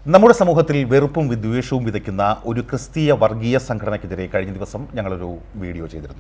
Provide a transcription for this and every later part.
നമ്മുടെ സമൂഹത്തിൽ വെറുപ്പും വിദ്വേഷവും വിതയ്ക്കുന്ന ഒരു ക്രിസ്തീയ വർഗീയ സംഘടനയ്ക്കെതിരെ കഴിഞ്ഞ ദിവസം ഞങ്ങളൊരു വീഡിയോ ചെയ്തിരുന്നു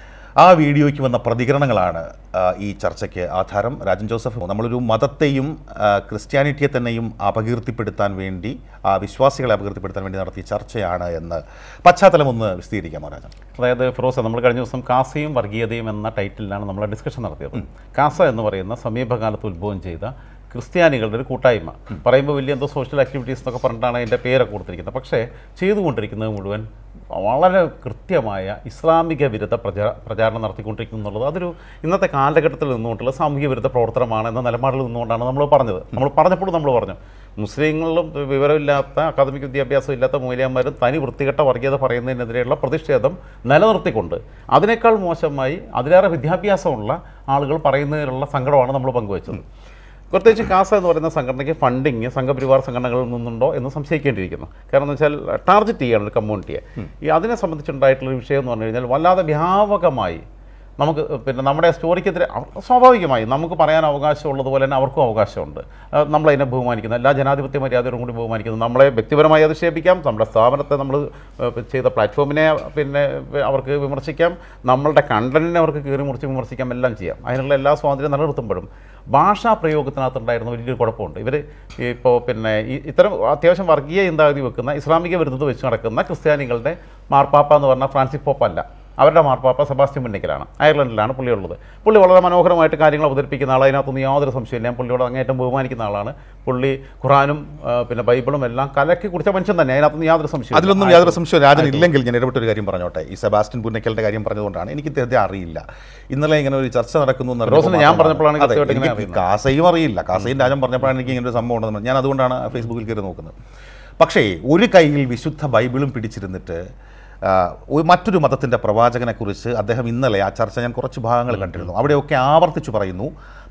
ആ വീഡിയോയ്ക്ക് വന്ന പ്രതികരണങ്ങളാണ് ആ, ഈ ചർച്ചയ്ക്ക് ആധാരം രാജൻ ജോസഫ് നമ്മളൊരു മതത്തെയും ആ, ക്രിസ്ത്യാനിറ്റിയെ തന്നെയും അപകീർത്തിപ്പെടുത്താൻ വേണ്ടി ആ വിശ്വാസികളെ അപകീർത്തിപ്പെടുത്താൻ വേണ്ടി നടത്തിയ ചർച്ചയാണ് എന്ന് പശ്ചാത്തലം ഒന്ന് വിശദീകരിക്കാമോ രാജൻ അതായത് ഫിറോസ് നമ്മൾ കഴിഞ്ഞ ദിവസം കാസയും വർഗീയതയും എന്ന ടൈറ്റിലാണ് നമ്മൾ ഡിസ്കഷൻ നടത്തിയത് കാസ എന്ന് പറയുന്ന സമീപകാലത്ത് ഉത്ഭവം ചെയ്ത ക്രിസ്ത്യാനികളുടെ ഒരു കൂട്ടായ്മ പറയുമ്പോൾ വലിയ എന്തോ സോഷ്യൽ ആക്ടിവിറ്റീസ് എന്നൊക്കെ പറഞ്ഞിട്ടാണ് അതിൻ്റെ പേരൊക്കെ കൊടുത്തിരിക്കുന്നത് പക്ഷേ ചെയ്തുകൊണ്ടിരിക്കുന്നത് മുഴുവൻ വളരെ കൃത്യമായ ഇസ്ലാമിക വിരുദ്ധ പ്രചാ പ്രചാരണം നടത്തിക്കൊണ്ടിരിക്കുന്നു എന്നുള്ളത് അതൊരു ഇന്നത്തെ കാലഘട്ടത്തിൽ നിന്നുകൊണ്ടുള്ള സാമൂഹിക വിരുദ്ധ പ്രവർത്തനമാണ് എന്ന നിലപാടിൽ നിന്നുകൊണ്ടാണ് നമ്മൾ പറഞ്ഞത് നമ്മൾ പറഞ്ഞപ്പോൾ നമ്മൾ പറഞ്ഞു മുസ്ലിങ്ങളും വിവരമില്ലാത്ത അക്കാദമിക് വിദ്യാഭ്യാസം ഇല്ലാത്ത മൂല്യന്മാരും തനി വൃത്തികെട്ട വർഗീയത പറയുന്നതിനെതിരെയുള്ള പ്രതിഷേധം നിലനിർത്തിക്കൊണ്ട് അതിനേക്കാൾ മോശമായി അതിലേറെ വിദ്യാഭ്യാസമുള്ള ആളുകൾ പറയുന്നതിനുള്ള സങ്കടമാണ് നമ്മൾ പങ്കുവച്ചത് പ്രത്യേകിച്ച് കാസ എന്ന് പറയുന്ന സംഘടനയ്ക്ക് ഫണ്ടിങ് സംഘപരിവാർ സംഘടനകളിൽ നിന്നുണ്ടോ എന്ന് സംശയിക്കേണ്ടിയിരിക്കുന്നു കാരണം എന്ന് വെച്ചാൽ ടാർഗറ്റ് ചെയ്യാണ് ഒരു കമ്മ്യൂണിറ്റിയെ ഈ അതിനെ സംബന്ധിച്ചുണ്ടായിട്ടുള്ള ഒരു വിഷയം എന്ന് പറഞ്ഞു കഴിഞ്ഞാൽ വല്ലാതെ വ്യാപകമായി നമുക്ക് പിന്നെ നമ്മുടെ സ്റ്റോറിക്കെതിരെ അവ- സ്വാഭാവികമായി നമുക്ക് പറയാൻ അവകാശമുള്ളതുപോലെ തന്നെ അവർക്കും അവകാശമുണ്ട് ആ, നമ്മളതിനെ ബഹുമാനിക്കുന്നു എല്ലാ ജനാധിപത്യ മര്യാദയോടും കൂടി ബഹുമാനിക്കുന്നു നമ്മളെ വ്യക്തിപരമായി അധിക്ഷേപിക്കാം നമ്മുടെ സ്ഥാപനത്തെ നമ്മൾ ആ, ചെയ്ത പ്ലാറ്റ്ഫോമിനെ പിന്നെ അവർക്ക് വിമർശിക്കാം നമ്മളുടെ കണ്ടന്റിനെ അവർക്ക് കീറി മുറിച്ച് വിമർശിക്കാം എല്ലാം ചെയ്യാം അതിനുള്ള എല്ലാ സ്വാതന്ത്ര്യം നിലനിർത്തുമ്പോഴും ഭാഷാ പ്രയോഗത്തിനകത്തുണ്ടായിരുന്ന വലിയൊരു കുഴപ്പമുണ്ട് ഇവർ ഇപ്പോൾ പിന്നെ ഈ ഇത്തരം അത്യാവശ്യം വർഗീയ ചിന്താഗതി വെക്കുന്ന ഇസ്ലാമിക വിരുദ്ധത വെച്ച് നടക്കുന്ന ക്രിസ്ത്യാനികളുടെ മാർപ്പാപ്പ എന്ന് പറഞ്ഞാൽ ഫ്രാൻസിസ് പോപ്പ് അല്ല അവരുടെ മാർപ്പാപ്പ സെബാസ്റ്റ്യൻ മുന്നിക്കലാണ് അയർലൻഡിലാണ് പുള്ളിയുള്ളത് പുള്ളി വളരെ മനോഹരമായിട്ട് കാര്യങ്ങൾ അവതരിപ്പിക്കുന്ന ആൾ അതിനകത്തൊന്നും യാതൊരു സംശയമില്ല ഞാൻ പുള്ളിയോട് അങ്ങേറ്റം ബഹുമാനിക്കുന്ന ആളാണ് പുള്ളി ഖുറാനും ആ, പിന്നെ ബൈബിളും എല്ലാം കലക്കി കുടിച്ച മനുഷ്യൻ തന്നെ അതിനകത്തൊന്നും യാതൊരു സംശയവും അതിലൊന്നും യാതൊരു സംശയവും രാജൻ ഇല്ലെങ്കിൽ ഞാൻ ഇടപെട്ടൊരു കാര്യം പറഞ്ഞോട്ടെ ഈ സെബാസ്റ്റ്യൻ പുന്നക്കലിന്റെ കാര്യം പറഞ്ഞതുകൊണ്ടാണ് എനിക്ക് ഇദ്ദേഹത്തെ അറിയില്ല ഇന്നലെ ഇങ്ങനെ ഒരു ചർച്ച നടക്കുന്നു എന്ന് റോസിന് അറിഞ്ഞപ്പോൾ ഞാൻ മാത്രമാണ്. പറഞ്ഞപ്പോഴാണ് അതെ, കൃത്യമായിട്ട് ഇങ്ങനെ എനിക്ക് കാസയും അറിയില്ല കാസയും രാജൻ പറഞ്ഞപ്പോഴാണ് എനിക്ക് ഇങ്ങനെ ഒരു സംഭവം ഉണ്ടെന്ന് ഞാൻ അതുകൊണ്ടാണ് ഫേസ്ബുക്കിൽ കയറി നോക്കുന്നത് പക്ഷേ ഒരു കയ്യിൽ വിശുദ്ധ ബൈബിളും പിടിച്ചിരുന്നിട്ട് ആ, ഒരു മറ്റൊരു മതത്തിൻ്റെ പ്രവാചകനെക്കുറിച്ച് അദ്ദേഹം ഇന്നലെ ആ ചർച്ച ഞാൻ കുറച്ച് ഭാഗങ്ങൾ കണ്ടിരുന്നു അവിടെയൊക്കെ ആവർത്തിച്ചു പറയുന്നു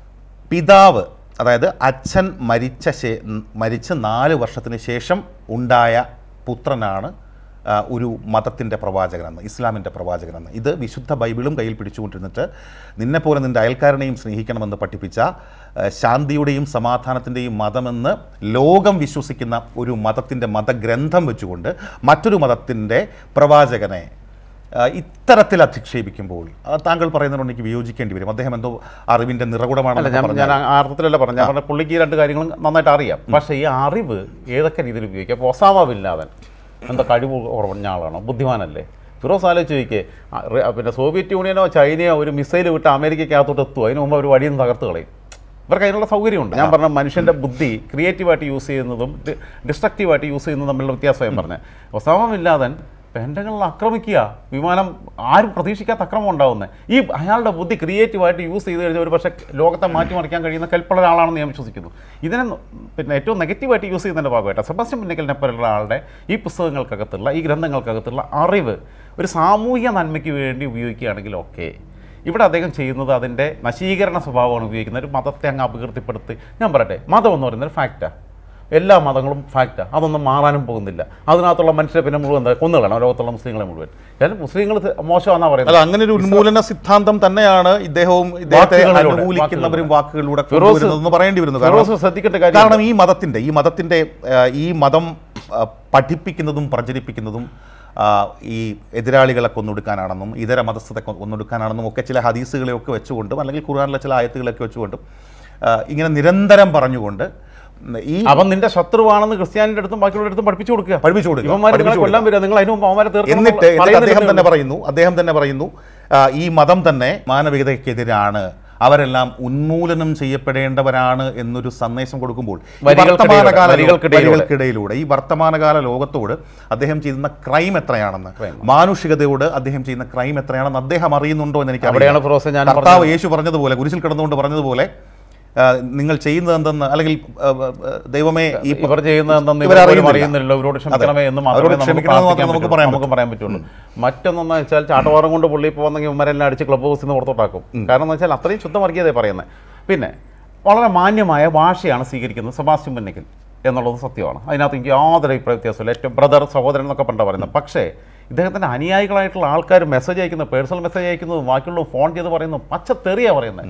പിതാവ് അതായത് അച്ഛൻ മരിച്ച ശേ മരിച്ച് നാല് വർഷത്തിന് ശേഷം ഉണ്ടായ പുത്രനാണ് ആ, ഒരു മതത്തിൻ്റെ പ്രവാചകനെന്ന് ഇസ്ലാമിൻ്റെ പ്രവാചകനെന്ന് ഇത് വിശുദ്ധ ബൈബിളും കയ്യിൽ പിടിച്ചുകൊണ്ടിരുന്നിട്ട് നിന്നെപ്പോലെ നിൻ്റെ അയൽക്കാരനെയും സ്നേഹിക്കണമെന്ന് പഠിപ്പിച്ച ആ, ശാന്തിയുടെയും സമാധാനത്തിൻ്റെയും മതമെന്ന് ലോകം വിശ്വസിക്കുന്ന ഒരു മതത്തിൻ്റെ മതഗ്രന്ഥം വെച്ചുകൊണ്ട് മറ്റൊരു മതത്തിൻ്റെ പ്രവാചകനെ ആ, ഇത്തരത്തിൽ അധിക്ഷേപിക്കുമ്പോൾ ആ, താങ്കൾ പറയുന്നതിനോട് എനിക്ക് വിയോജിക്കേണ്ടി വരും അദ്ദേഹം എന്തോ അറിവിൻ്റെ അല്ല നിറകുടമാണെന്ന് ഞാൻ പറഞ്ഞാൽ ഞാൻ ആ അർത്ഥത്തിലല്ല പറഞ്ഞു ഞാൻ പറഞ്ഞ പുള്ളിക്ക് ഈ രണ്ട് കാര്യങ്ങളും നന്നായിട്ട് അറിയാം പക്ഷേ ഈ അറിവ് ഏതൊക്കെ രീതിയിൽ ഉപയോഗിക്കാം ഇപ്പോൾ ഒസാമ ബിൻ ലാദൻ എന്താ കഴിവ് കുറഞ്ഞ ആളാണോ ബുദ്ധിമാനല്ലേ ഫിറോസ് ആലോചിച്ച് ചോദിക്കേ ആ, റെ- പിന്നെ സോവിയറ്റ് യൂണിയനോ ചൈനയോ ഒരു മിസൈൽ വിട്ട് അമേരിക്കയ്ക്കകത്തോട്ട് എത്തുമോ അതിന് മുമ്പ് അവർ വഴിയിൽ നിന്ന് തകർത്ത് കളയും ഇവർക്ക് അതിനുള്ള സൗകര്യമുണ്ട് ഞാൻ പറഞ്ഞ മനുഷ്യൻ്റെ ബുദ്ധി ക്രിയേറ്റീവായിട്ട് യൂസ് ചെയ്യുന്നതും ഡിസ്ട്രക്റ്റീവായിട്ട് യൂസ് ചെയ്യുന്നതും തമ്മിലുള്ള വ്യത്യാസം ഞാൻ പറഞ്ഞത് ഒസാമ ബിൻ ലാദൻ പെൻഡങ്ങളിൽ ആക്രമിക്കുക വിമാനം ആരും പ്രതീക്ഷിക്കാത്ത അക്രമം ഉണ്ടാവുന്നത് ഈ അയാളുടെ ബുദ്ധി ക്രിയേറ്റീവായിട്ട് യൂസ് ചെയ്ത് കഴിഞ്ഞാൽ ഒരു പക്ഷേ ലോകത്തെ മാറ്റിമറിക്കാൻ കഴിയുന്ന കൽപ്പുള്ള ഒരാളാണെന്ന് ഞാൻ വിശ്വസിക്കുന്നു ഇതിനെ ന- പിന്നെ ഏറ്റവും നെഗറ്റീവായിട്ട് യൂസ് ചെയ്യുന്നതിൻ്റെ ഭാഗമായിട്ട് സെബാസ്റ്റ്യൻ പിന്നക്കലിനെ പോലുള്ള ആളുടെ ഈ പുസ്തകങ്ങൾക്കകത്തുള്ള ഈ ഗ്രന്ഥങ്ങൾക്കകത്തുള്ള അറിവ് ഒരു സാമൂഹ്യ നന്മയ്ക്ക് വേണ്ടി ഉപയോഗിക്കുകയാണെങ്കിൽ ഓക്കെ ഇവിടെ അദ്ദേഹം ചെയ്യുന്നത് അതിൻ്റെ നശീകരണ സ്വഭാവമാണ് ഉപയോഗിക്കുന്നത് ഒരു മതത്തെ അങ്ങ് അപകീർത്തിപ്പെടുത്തി ഞാൻ പറയട്ടെ മതം എന്ന് പറയുന്നത് ഫാക്റ്റാണ് എല്ലാ മതങ്ങളും ഫാക്റ്റാണ് അതൊന്നും മാറാനും പോകുന്നില്ല അതിനകത്തുള്ള മനുഷ്യരെ പിന്നെ മുഴുവൻ എന്താ കൊന്നുകളാണ് ലോകത്തുള്ള മുസ്ലിങ്ങളെ മുഴുവൻ കാരണം മുസ്ലിങ്ങൾ മോശമാണെന്നാ അല്ല പറയുന്നത് അങ്ങനെ ഒരു ഉന്മൂലന സിദ്ധാന്തം തന്നെയാണ് ഇദ്ദേഹവും ഇദ്ദേഹത്തെ വാക്കുകളിലൂടെ, അനുകൂലിക്കുന്നവരും വാക്കുകളിലൂടെ ഫിറോസ് കൊണ്ടുവരുന്നതെന്ന് പറയേണ്ടി വരുന്നു കാരണം ഫിറോസ് ശ്രദ്ധിക്കേണ്ട കാര്യം കാരണം ഈ മതത്തിന്റെ ഈ മതത്തിന്റെ ആ, ഈ മതം ആ, പഠിപ്പിക്കുന്നതും പ്രചരിപ്പിക്കുന്നതും ആ, ഈ എതിരാളികളെ കൊന്നൊടുക്കാനാണെന്നും ഇതര മതസ്ഥത്തെ കൊ- കൊന്നൊടുക്കാനാണെന്നും ഒക്കെ ചില ഹദീസുകളെയൊക്കെ വെച്ചുകൊണ്ടും അല്ലെങ്കിൽ ഖുർആാനിലെ ചില ആയത്തുകളൊക്കെ വെച്ചുകൊണ്ടും ആ, ഇങ്ങനെ നിരന്തരം പറഞ്ഞുകൊണ്ട് ഈ അവൻ നിന്റെ ശത്രുവാണെന്ന് ക്രിസ്ത്യാനിന്റെ അടുത്തും ബാക്കിയുള്ള അടുത്തും പഠിപ്പിച്ചു കൊടുക്കുക പഠിപ്പിച്ചു കൊടുക്കുക, ഇവന്മാർ നിങ്ങളെ പഠിപ്പിച്ചു കൊല്ലാൻ വരിക നിങ്ങൾ അതിന് മുമ്പ് അവന്മാരെ തീർക്കണം എന്നിട്ട് എന്നുള്ള എന്നിട്ട് അദ്ദേഹം പറയുന്നതിനേ തന്നെ പറയുന്നു അദ്ദേഹം തന്നെ പറയുന്നു ആ, ഈ മതം തന്നെ മാനവികതയ്ക്കെതിരാണ് അവരെല്ലാം ഉന്മൂലനം ചെയ്യപ്പെടേണ്ടവരാണ് എന്നൊരു സന്ദേശം കൊടുക്കുമ്പോൾ ഈ വരികൾക്കിടയിലൂടെ, വർത്തമാനകാല ലോ- വരികൾക്കിടയിലൂടെ. വരികൾക്കിടയിലൂടെ ഈ വർത്തമാനകാല ലോകത്തോട് അദ്ദേഹം ചെയ്യുന്ന ക്രൈം എത്രയാണെന്ന് മാനുഷികതയോട് അദ്ദേഹം ചെയ്യുന്ന ക്രൈം എത്രയാണെന്ന് അദ്ദേഹം അറിയുന്നുണ്ടോ എന്ന് എനിക്ക് അവിടെയാണ് ഫിറോസെ ഞാൻ കർത്താവ് യേശു പറഞ്ഞതുപോലെ കുരിശിൽ കിടന്നുകൊണ്ട് പറഞ്ഞതുപോലെ ആ, നിങ്ങൾ ചെയ്യുന്നത് എന്തെന്ന് അല്ലെങ്കിൽ ആ, ആ, ദൈവമേ ഈ ഇവർ ചെയ്യുന്നത് എന്തെന്ന് ഇവർ ഇവർ അറിയുന്നില്ല. അറിയുന്നില്ല ഇവരോട് ക്ഷമിക്കണമേ എന്ന് അവരോട് മാത്രമേ നമുക്ക് ക്ഷമിക്കണമെന്ന് പ്രാർത്ഥിക്കാൻ മാത്രമേ നമുക്ക് പറ്റുള്ളൂ. പറയാൻ നമുക്ക് പറയാൻ പറ്റുള്ളൂ മറ്റൊന്നെന്ന് വെച്ചാൽ ചാട്ടവാറം കൊണ്ട് പുള്ളി ഇപ്പോൾ വന്നെങ്കിൽ ഇവന്മാരെല്ലാം അടിച്ച് ക്ലബ് ഹൗസിൽ നിന്ന് പുറത്തോട്ടാക്കും കാരണം എന്ന് വെച്ചാൽ അത്രയും ശുദ്ധ വർഗീയതയെ പറയുന്നത് പിന്നെ വളരെ മാന്യമായ ഭാഷയാണ് സ്വീകരിക്കുന്നത് സെബാസ്റ്റ്യൻ മുന്നിക്കൽ എന്നുള്ളത് സത്യമാണ് അതിനകത്ത് എനിക്ക് യാതൊരു അഭിപ്രായ വ്യത്യാസമില്ല ഏറ്റവും ബ്രദർ സഹോദരൻ എന്നൊക്കെ പറഞ്ഞാൽ പറയുന്നത് പക്ഷേ ഇദ്ദേഹത്തിൻ്റെ അനുയായികളായിട്ടുള്ള ആൾക്കാർ മെസ്സേജ് അയക്കുന്നത് പേഴ്സണൽ മെസ്സേജ് അയക്കുന്നതും ബാക്കിയുള്ള ഫോൺ ചെയ്ത് പറയുന്നതും പച്ച തെറിയാണ് പറയുന്നത്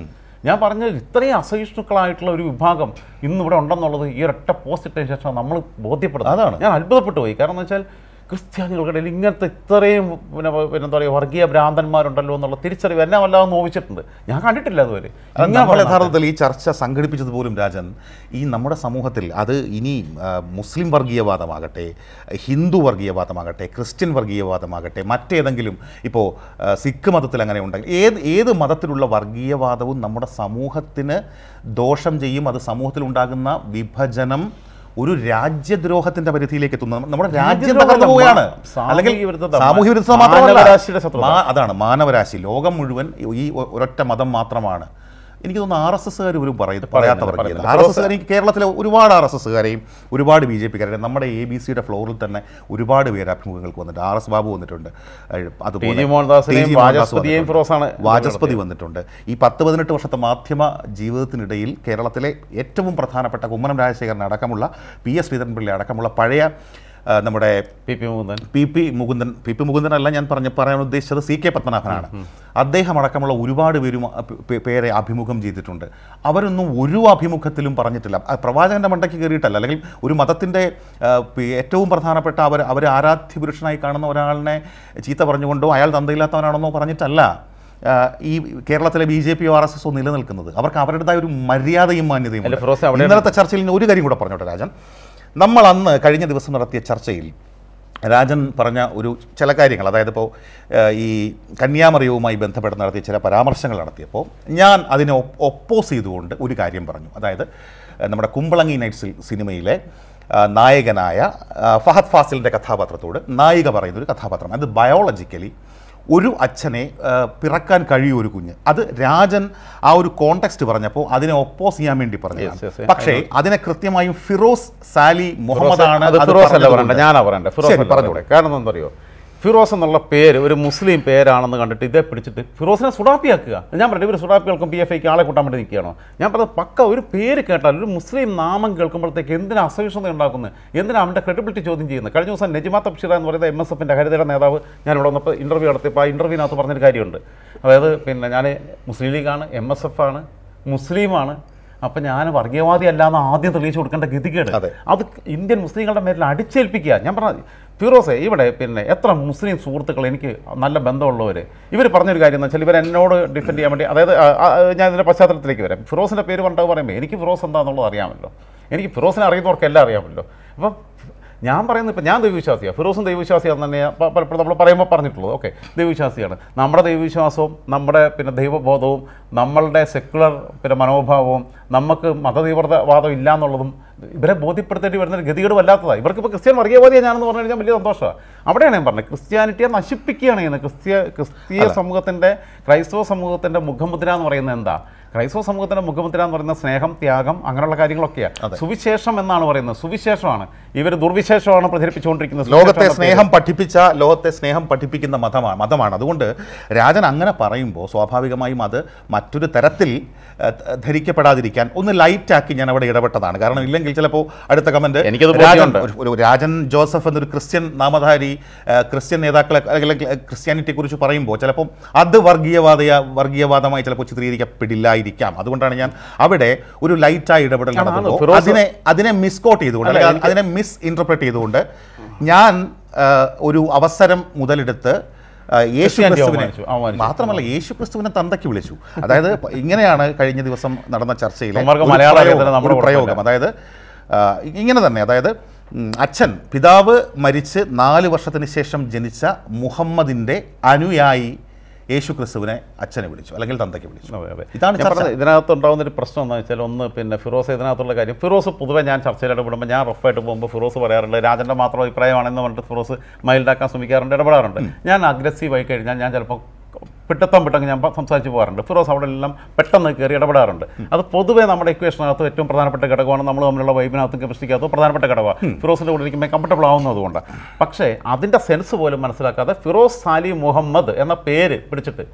ഞാൻ പറഞ്ഞത് ഇത്രയും അസഹിഷ്ണുക്കളായിട്ടുള്ള ഒരു വിഭാഗം ഇന്ന് ഇവിടെ ഉണ്ടെന്നുള്ളത് ഈ ഒരൊറ്റ പോസ്റ്റ് ഇട്ടതിന് ശേഷം നമ്മൾ ബോധ്യപ്പെടുന്നത് അതാണ്. ഞാൻ അത്ഭുതപ്പെട്ടു പോയി കാരണം എന്ന് വെച്ചാൽ ക്രിസ്ത്യാനികൾക്കിടയിൽ ഇങ്ങനത്തെ ഇത്രയും പിന്നെ പിന്നെ എന്താ പറയുക വർഗീയ ഭ്രാന്തന്മാരുണ്ടല്ലോ എന്നുള്ള തിരിച്ചറിവ് എന്നെ വല്ലാതെ നോവിച്ചിട്ടുണ്ട് ഞാൻ കണ്ടിട്ടില്ല അതുവരെ അത് ഇങ്ങനെ നമ്മൾ പറഞ്ഞ യഥാർത്ഥത്തിൽ ഈ ചർച്ച സംഘടിപ്പിച്ചത് പോലും രാജൻ ഈ നമ്മുടെ സമൂഹത്തിൽ അത് ഇനി ആ, മുസ്ലിം വർഗീയവാദമാകട്ടെ ഹിന്ദു വർഗീയവാദമാകട്ടെ ക്രിസ്ത്യൻ വർഗീയവാദമാകട്ടെ മറ്റേതെങ്കിലും ഇപ്പോൾ ആ, സിഖ് മതത്തിൽ അങ്ങനെ ഉണ്ടെങ്കിൽ ഏത് ഏത് മതത്തിലുള്ള വർഗീയവാദവും നമ്മുടെ സമൂഹത്തിന് ദോഷം ചെയ്യും അത് സമൂഹത്തിൽ ഉണ്ടാകുന്ന വിഭജനം ഒരു രാജ്യദ്രോഹത്തിന്റെ പരിധിയിലേക്ക് എത്തുന്നു നമ്മുടെ രാജ്യം രാജ്യദ്രോഹമല്ല, തകർന്നു പോവുകയാണ് സാമൂഹിക അല്ലെങ്കിൽ വിരുദ്ധത, സാമൂഹ്യ വിരുദ്ധത മാത്രമല്ല മാനവരാശിയുടെ ശത്രുത. മാ- അതാണ് മാനവരാശി ലോകം മുഴുവൻ ഈ ഒ- ഒരൊറ്റ മതം മാത്രമാണ് എനിക്ക് തോന്നുന്നു ആർ എസ് എസ്സുകാർ ഒരു പറയുന്നത് പറയാത്ത വർഗീയത പറയുന്നില്ല. ആർ എസ് എസ്സുകാർ കേരളത്തിലെ ഒരുപാട് ആർ എസ് എസ്സുകാരെയും ഒരുപാട് ബി ജെ പിക്കാരെയും നമ്മുടെ എ ബി സിയുടെ ഫ്ലോറിൽ തന്നെ ഒരുപാട് പേര് അഭിമുഖങ്ങൾക്ക് വന്നിട്ട് ആർ എസ് ബാബു വന്നിട്ടുണ്ട് അഹ് അതുപോലെ ടി ജി മോഹൻദാസിനെയും ടി ജി മോഹൻദാസ് വാചസ്പതിയെയും വന്നിട്ടുണ്ട്. ഫിറോസാണ് വാചസ്പതി വന്നിട്ടുണ്ട് ഈ പത്ത് പതിനെട്ട് വർഷത്തെ മാധ്യമ ജീവിതത്തിനിടയിൽ കേരളത്തിലെ ഏറ്റവും പ്രധാനപ്പെട്ട കുമ്മനം രാജശേഖരൻ അടക്കമുള്ള പി എസ് ശ്രീധരൻപിള്ളി അടക്കമുള്ള പഴയ ആ, നമ്മുടെ P P Mukundan P P Mukundan P P മുകുന്ദനല്ല ഞാൻ പറഞ്ഞ പറയാൻ ഉദ്ദേശിച്ചത് സി കെ പത്മനാഭനാണ് അദ്ദേഹം അടക്കമുള്ള ഒരുപാട് പേരും അ- പേ- പേരെ അഭിമുഖം ചെയ്തിട്ടുണ്ട് അവരൊന്നും ഒരു അഭിമുഖത്തിലും പറഞ്ഞിട്ടില്ല ആ, പ്രവാചകന്റെ മണ്ടയ്ക്ക് കയറിയിട്ടല്ല അല്ലെങ്കിൽ ഒരു മതത്തിൻ്റെ ആ, പി- ഏറ്റവും പ്രധാനപ്പെട്ട അവർ അവർ ആരാധ്യ പുരുഷനായി കാണുന്ന ഒരാളിനെ ചീത്ത പറഞ്ഞുകൊണ്ടോ അയാൾ തന്തയില്ലാത്തവനാണെന്നോ പറഞ്ഞിട്ടല്ല ആ, ഈ കേരളത്തിലെ B J P R S എസോ നിലനിൽക്കുന്നത് അവർക്ക് അവരുടേതായ ഒരു മര്യാദയും മാന്യതയും അല്ല, ഉണ്ട്. ഫിറോസ്, അവിടെ- ഇന്നലത്തെ ചർച്ചയിൽ ഞാൻ ഒരു കാര്യം കൂടെ പറഞ്ഞോട്ടെ രാജൻ നമ്മൾ അന്ന് കഴിഞ്ഞ ദിവസം നടത്തിയ ചർച്ചയിൽ രാജൻ പറഞ്ഞ ഒരു ചില കാര്യങ്ങൾ അതായത് ഇപ്പോൾ ഈ കന്യാമറിയവുമായി ബന്ധപ്പെട്ട് നടത്തിയ ചില പരാമർശങ്ങൾ നടത്തിയപ്പോൾ ഞാൻ അതിനെ ഒപ്പോസ് ചെയ്തുകൊണ്ട് ഒരു കാര്യം പറഞ്ഞു അതായത് ഏഹ്, നമ്മുടെ കുമ്പളങ്ങി നൈറ്റ്സിൽ സിനിമയിലെ ആ, നായകനായ ആ, ഫഹദ് ഫാസിലിൻ്റെ കഥാപാത്രത്തോട് നായിക പറയുന്ന ഒരു കഥാപാത്രം അത് ബയോളജിക്കലി ഒരു അച്ഛനെ ആ, പിറക്കാൻ കഴിയും ഒരു കുഞ്ഞ് അത് രാജൻ ആ ഒരു കോണ്ടെക്സ്റ്റ് പറഞ്ഞപ്പോൾ അതിനെ ഒപ്പോസ് ചെയ്യാൻ വേണ്ടി പറഞ്ഞു Yes, yes, yes. പക്ഷേ അതിനെ കൃത്യമായും ഫിറോസ് സാലി മുഹമ്മദ് ആണ് അത് അത് ഫിറോസ് അല്ല പറഞ്ഞതുകൊണ്ട്. പറയണ്ട ഞാനാ പറയണ്ട ഫിറോസ് ശരി, അല്ല പറഞ്ഞോളൂ. പറയണ്ടേ. കാരണം എന്താ അറിയോ ഫിറോസ് എന്നുള്ള പേര് ഒരു മുസ്ലിം പേരാണെന്ന് കണ്ടിട്ട് ഇതേ പിടിച്ചിട്ട് ഫിറോസിനെ സുഡാപ്പിയാക്കുക ഞാൻ പറഞ്ഞു ഇവർ സുഡാപ്പികൾക്കും പി എഫ് ഐക്ക് ആളെ കൂട്ടാൻ വേണ്ടി നിൽക്കുകയാണോ ഞാൻ പറഞ്ഞത് പക്ക ഒരു പേര് കേട്ടാൽ ഒരു മുസ്ലിം നാമം കേൾക്കുമ്പോഴത്തേക്ക് എന്തിനാ അസഹിഷ്ണുത ഉണ്ടാക്കുന്നത് എന്തിനാ അവൻ്റെ ക്രെഡിബിലിറ്റി ചോദ്യം ചെയ്യുന്നത് കഴിഞ്ഞ ദിവസം നജിമാ തബ്ഷിറ എന്ന് പറയുന്ന എം എസ് എഫിൻ്റെ ഹരിതയുടെ നേതാവ് ഞാൻ ഇവിടെ വന്നപ്പോൾ ഇൻ്റർവ്യൂ നടത്തിയപ്പോൾ ആ ഇൻ്റർവ്യൂവിനകത്ത് പറഞ്ഞൊരു കാര്യമുണ്ട് അതായത് പിന്നെ ഞാൻ മുസ്ലിം ലീഗാണ് എം എസ് എഫ് ആണ് മുസ്ലിമാണ് അപ്പം ഞാൻ വർഗീയവാദി അല്ലാന്ന് ആദ്യം തെളിയിച്ചു കൊടുക്കേണ്ട ഗതികേട് അതെ. അത് ഇന്ത്യൻ മുസ്ലിങ്ങളുടെ മേലിൽ അടിച്ചേൽപ്പിക്കുക ഞാൻ പറഞ്ഞ ഫിറോസെ ഇവിടെ പിന്നെ എത്ര മുസ്ലിം സുഹൃത്തുക്കൾ എനിക്ക് നല്ല ബന്ധമുള്ളവർ ഇവർ പറഞ്ഞൊരു കാര്യം എന്ന് വെച്ചാൽ ഇവർ എന്നോട് ഡിഫെൻഡ് ചെയ്യാൻ വേണ്ടി അതായത് ആ, ആ, ഞാൻ ഇതിൻ്റെ പശ്ചാത്തലത്തിലേക്ക് വരാം ഫിറോസിൻ്റെ പേര് പറഞ്ഞത് പറയുമ്പോൾ എനിക്ക് ഫിറോസ് എന്താണെന്നുള്ളത് അറിയാമല്ലോ എനിക്ക് ഫിറോസിനെ അറിയുന്നവർക്കെല്ലാം അറിയാമല്ലോ അപ്പം ഞാൻ പറയുന്നത് ഇപ്പം ഞാൻ ദൈവവിശ്വാസിയാണ് ഫിറോസും ദൈവവിശ്വാസിയാണെന്ന് തന്നെ പ- പലപ്പോഴും നമ്മൾ പറയുമ്പോൾ പറഞ്ഞിട്ടുള്ളത് ഓക്കെ ദൈവവിശ്വാസിയാണ് നമ്മുടെ ദൈവവിശ്വാസവും നമ്മുടെ പിന്നെ ദൈവബോധവും നമ്മളുടെ സെക്കുലർ പിന്നെ മനോഭാവവും നമുക്ക് മതതീവ്രവാദം ഇല്ല എന്നുള്ളതും ഇവരെ ബോധ്യപ്പെടുത്തേണ്ടി വരുന്ന ഒരു ഗതികേട് വല്ലാത്തതാണ് ഇവർക്ക് ഇപ്പോൾ ക്രിസ്ത്യൻ വർഗീയവാദിയാണ് ഞാനെന്ന് പറഞ്ഞു കഴിഞ്ഞാൽ വലിയ സന്തോഷമാണ് അവിടെയാണ് ഞാൻ പറഞ്ഞത് ക്രിസ്ത്യാനിറ്റിയെ നശിപ്പിക്കുകയാണ് ചെയ്യുന്നത് ക്രിസ്ത്യ ക്രിസ്തീയ സമൂഹത്തിൻ്റെ ക്രൈസ്തവ സമൂഹത്തിൻ്റെ മുഖമുദ്ര എന്ന് പറയുന്നത് എന്താ ക്രൈസ്തവ സമൂഹത്തിൻ്റെ മുഖമുദ്ര എന്ന് പറയുന്ന സ്നേഹം ത്യാഗം അങ്ങനെയുള്ള കാര്യങ്ങളൊക്കെയാണ് സുവിശേഷം എന്നാണ് പറയുന്നത് സുവിശേഷമാണ് ഇവർ ദുർവിശേഷമാണ് പ്രചരിപ്പിച്ചുകൊണ്ടിരിക്കുന്നത് ലോകത്തെ സുവിശേഷം എന്ന സ്നേഹം പഠിപ്പിച്ച ലോകത്തെ സ്നേഹം പഠിപ്പിക്കുന്ന മതമാണ് മതമാണ് അതുകൊണ്ട് രാജൻ അങ്ങനെ പറയുമ്പോൾ സ്വാഭാവികമായും അത് മറ്റൊരു തരത്തിൽ ഏഹ്, ധ- ധരിക്കപ്പെടാതിരിക്കാൻ ഒന്ന് ലൈറ്റാക്കി ഞാൻ അവിടെ ഇടപെട്ടതാണ് കാരണം ഇല്ലെങ്കിൽ ചിലപ്പോൾ അടുത്ത കമന്റ് എനിക്കത് രാജൻ ബോധ്യമുണ്ട്. ഒരു- ഒരു രാജൻ ജോസഫ് എന്നൊരു ക്രിസ്ത്യൻ നാമധാരി ഏഹ്, ക്രിസ്ത്യൻ നേതാക്കളെ അല്ലെങ്കിൽ ക്രിസ്ത്യാനിറ്റിയെ കുറിച്ച് പറയുമ്പോൾ ചിലപ്പോൾ അത് വർഗീയവാദ വർഗീയവാദമായി ചിലപ്പോൾ ചിത്രീകരിക്കപ്പെടില്ലായിരിക്കാം അതുകൊണ്ടാണ് ഞാൻ അവിടെ ഒരു ലൈറ്റായി ഇടപെടൽ അതാണ് നടത്തുമ്പോൾ ഫിറോസ് അതിനെ അതിനെ മിസ്കോട്ട് ചെയ്തുകൊണ്ട് അല്ല, അല്ലെങ്കിൽ അതിനെ മിസ് ഇന്റർപ്രറ്റ് ചെയ്തുകൊണ്ട് ഞാൻ ആ, ഒരു അവസരം മുതലെടുത്ത് ആ, യേശു ക്രിസ്ത്യാനിറ്റി ക്രിസ്തുവിനെ അവമാനിച്ചു, അവമാനിച്ചു. മാത്രമല്ല യേശു ക്രിസ്തുവിനെ തന്തയ്ക്ക് വിളിച്ചു അതായത് പ- ഇങ്ങനെയാണ് കഴിഞ്ഞ ദിവസം നടന്ന ചർച്ചയിൽ നമ്മൾക്ക് മലയാളം അറിയാത്തതിന് നമ്മുടെ പ്രയോഗം അതായത് ആ, ഇങ്ങനെ തന്നെ അതായത് ഉം, അച്ഛൻ പിതാവ് മരിച്ച് നാല് വർഷത്തിന് ശേഷം ജനിച്ച മുഹമ്മദിന്റെ അനുയായി യേശു ക്രിസ്തുവിനെ അച്ഛനെ വിളിച്ചു അല്ലെങ്കിൽ തന്തയ്ക്ക് വിളിച്ചു അതെ, അതെ. ഇതാണ് ഞാൻ ചർച്ച പറഞ്ഞത് ഇതിനകത്ത് ഉണ്ടാകുന്ന ഒരു പ്രശ്നം എന്താ വെച്ചാൽ ഒന്ന് പിന്നെ ഫിറോസ് ഇതിനകത്തുള്ള കാര്യം ഫിറോസ് പൊതുവെ ഞാൻ ചർച്ചയിൽ ഇടപെടുമ്പോൾ ഞാൻ റഫായിട്ട് പോകുമ്പോൾ ഫിറോസ് പറയാറുണ്ട് രാജൻ്റെ മാത്രം അഭിപ്രായമാണെന്ന് പറഞ്ഞിട്ട് ഫിറോസ് മൈൽഡാക്കാൻ ശ്രമിക്കാറുണ്ട് ഇടപെടാറുണ്ട് ഞാൻ അഗ്രസീവ് ആയി കഴിഞ്ഞാൽ ഞാൻ ചിലപ്പോൾ പിട്ടത്തം പിട്ടങ്ങ് ഞാൻ പ- സംസാരിച്ച് പോകാറുണ്ട് ഫിറോസ് അവിടെ എല്ലാം പെട്ടെന്ന് കയറി ഇടപെടാറുണ്ട് അത് പൊതുവെ നമ്മുടെ ഇക്വേഷനകത്ത് ഏറ്റവും പ്രധാനപ്പെട്ട ഘടകമാണ് നമ്മൾ തമ്മിലുള്ള വൈബിനകത്തും കെമിസ്ട്രിക്കകത്തും പ്രധാനപ്പെട്ട ഘടകമാണ് ഫിറോസിൻ്റെ കൂടെ ഇരിക്കുമ്പോൾ കംഫർട്ടബിൾ ആവുന്നതുകൊണ്ട് പക്ഷേ അതിൻ്റെ സെൻസ് പോലും മനസ്സിലാക്കാതെ ഫിറോസ് സാലി മുഹമ്മദ് എന്ന പേര് പിടിച്ചിട്ട്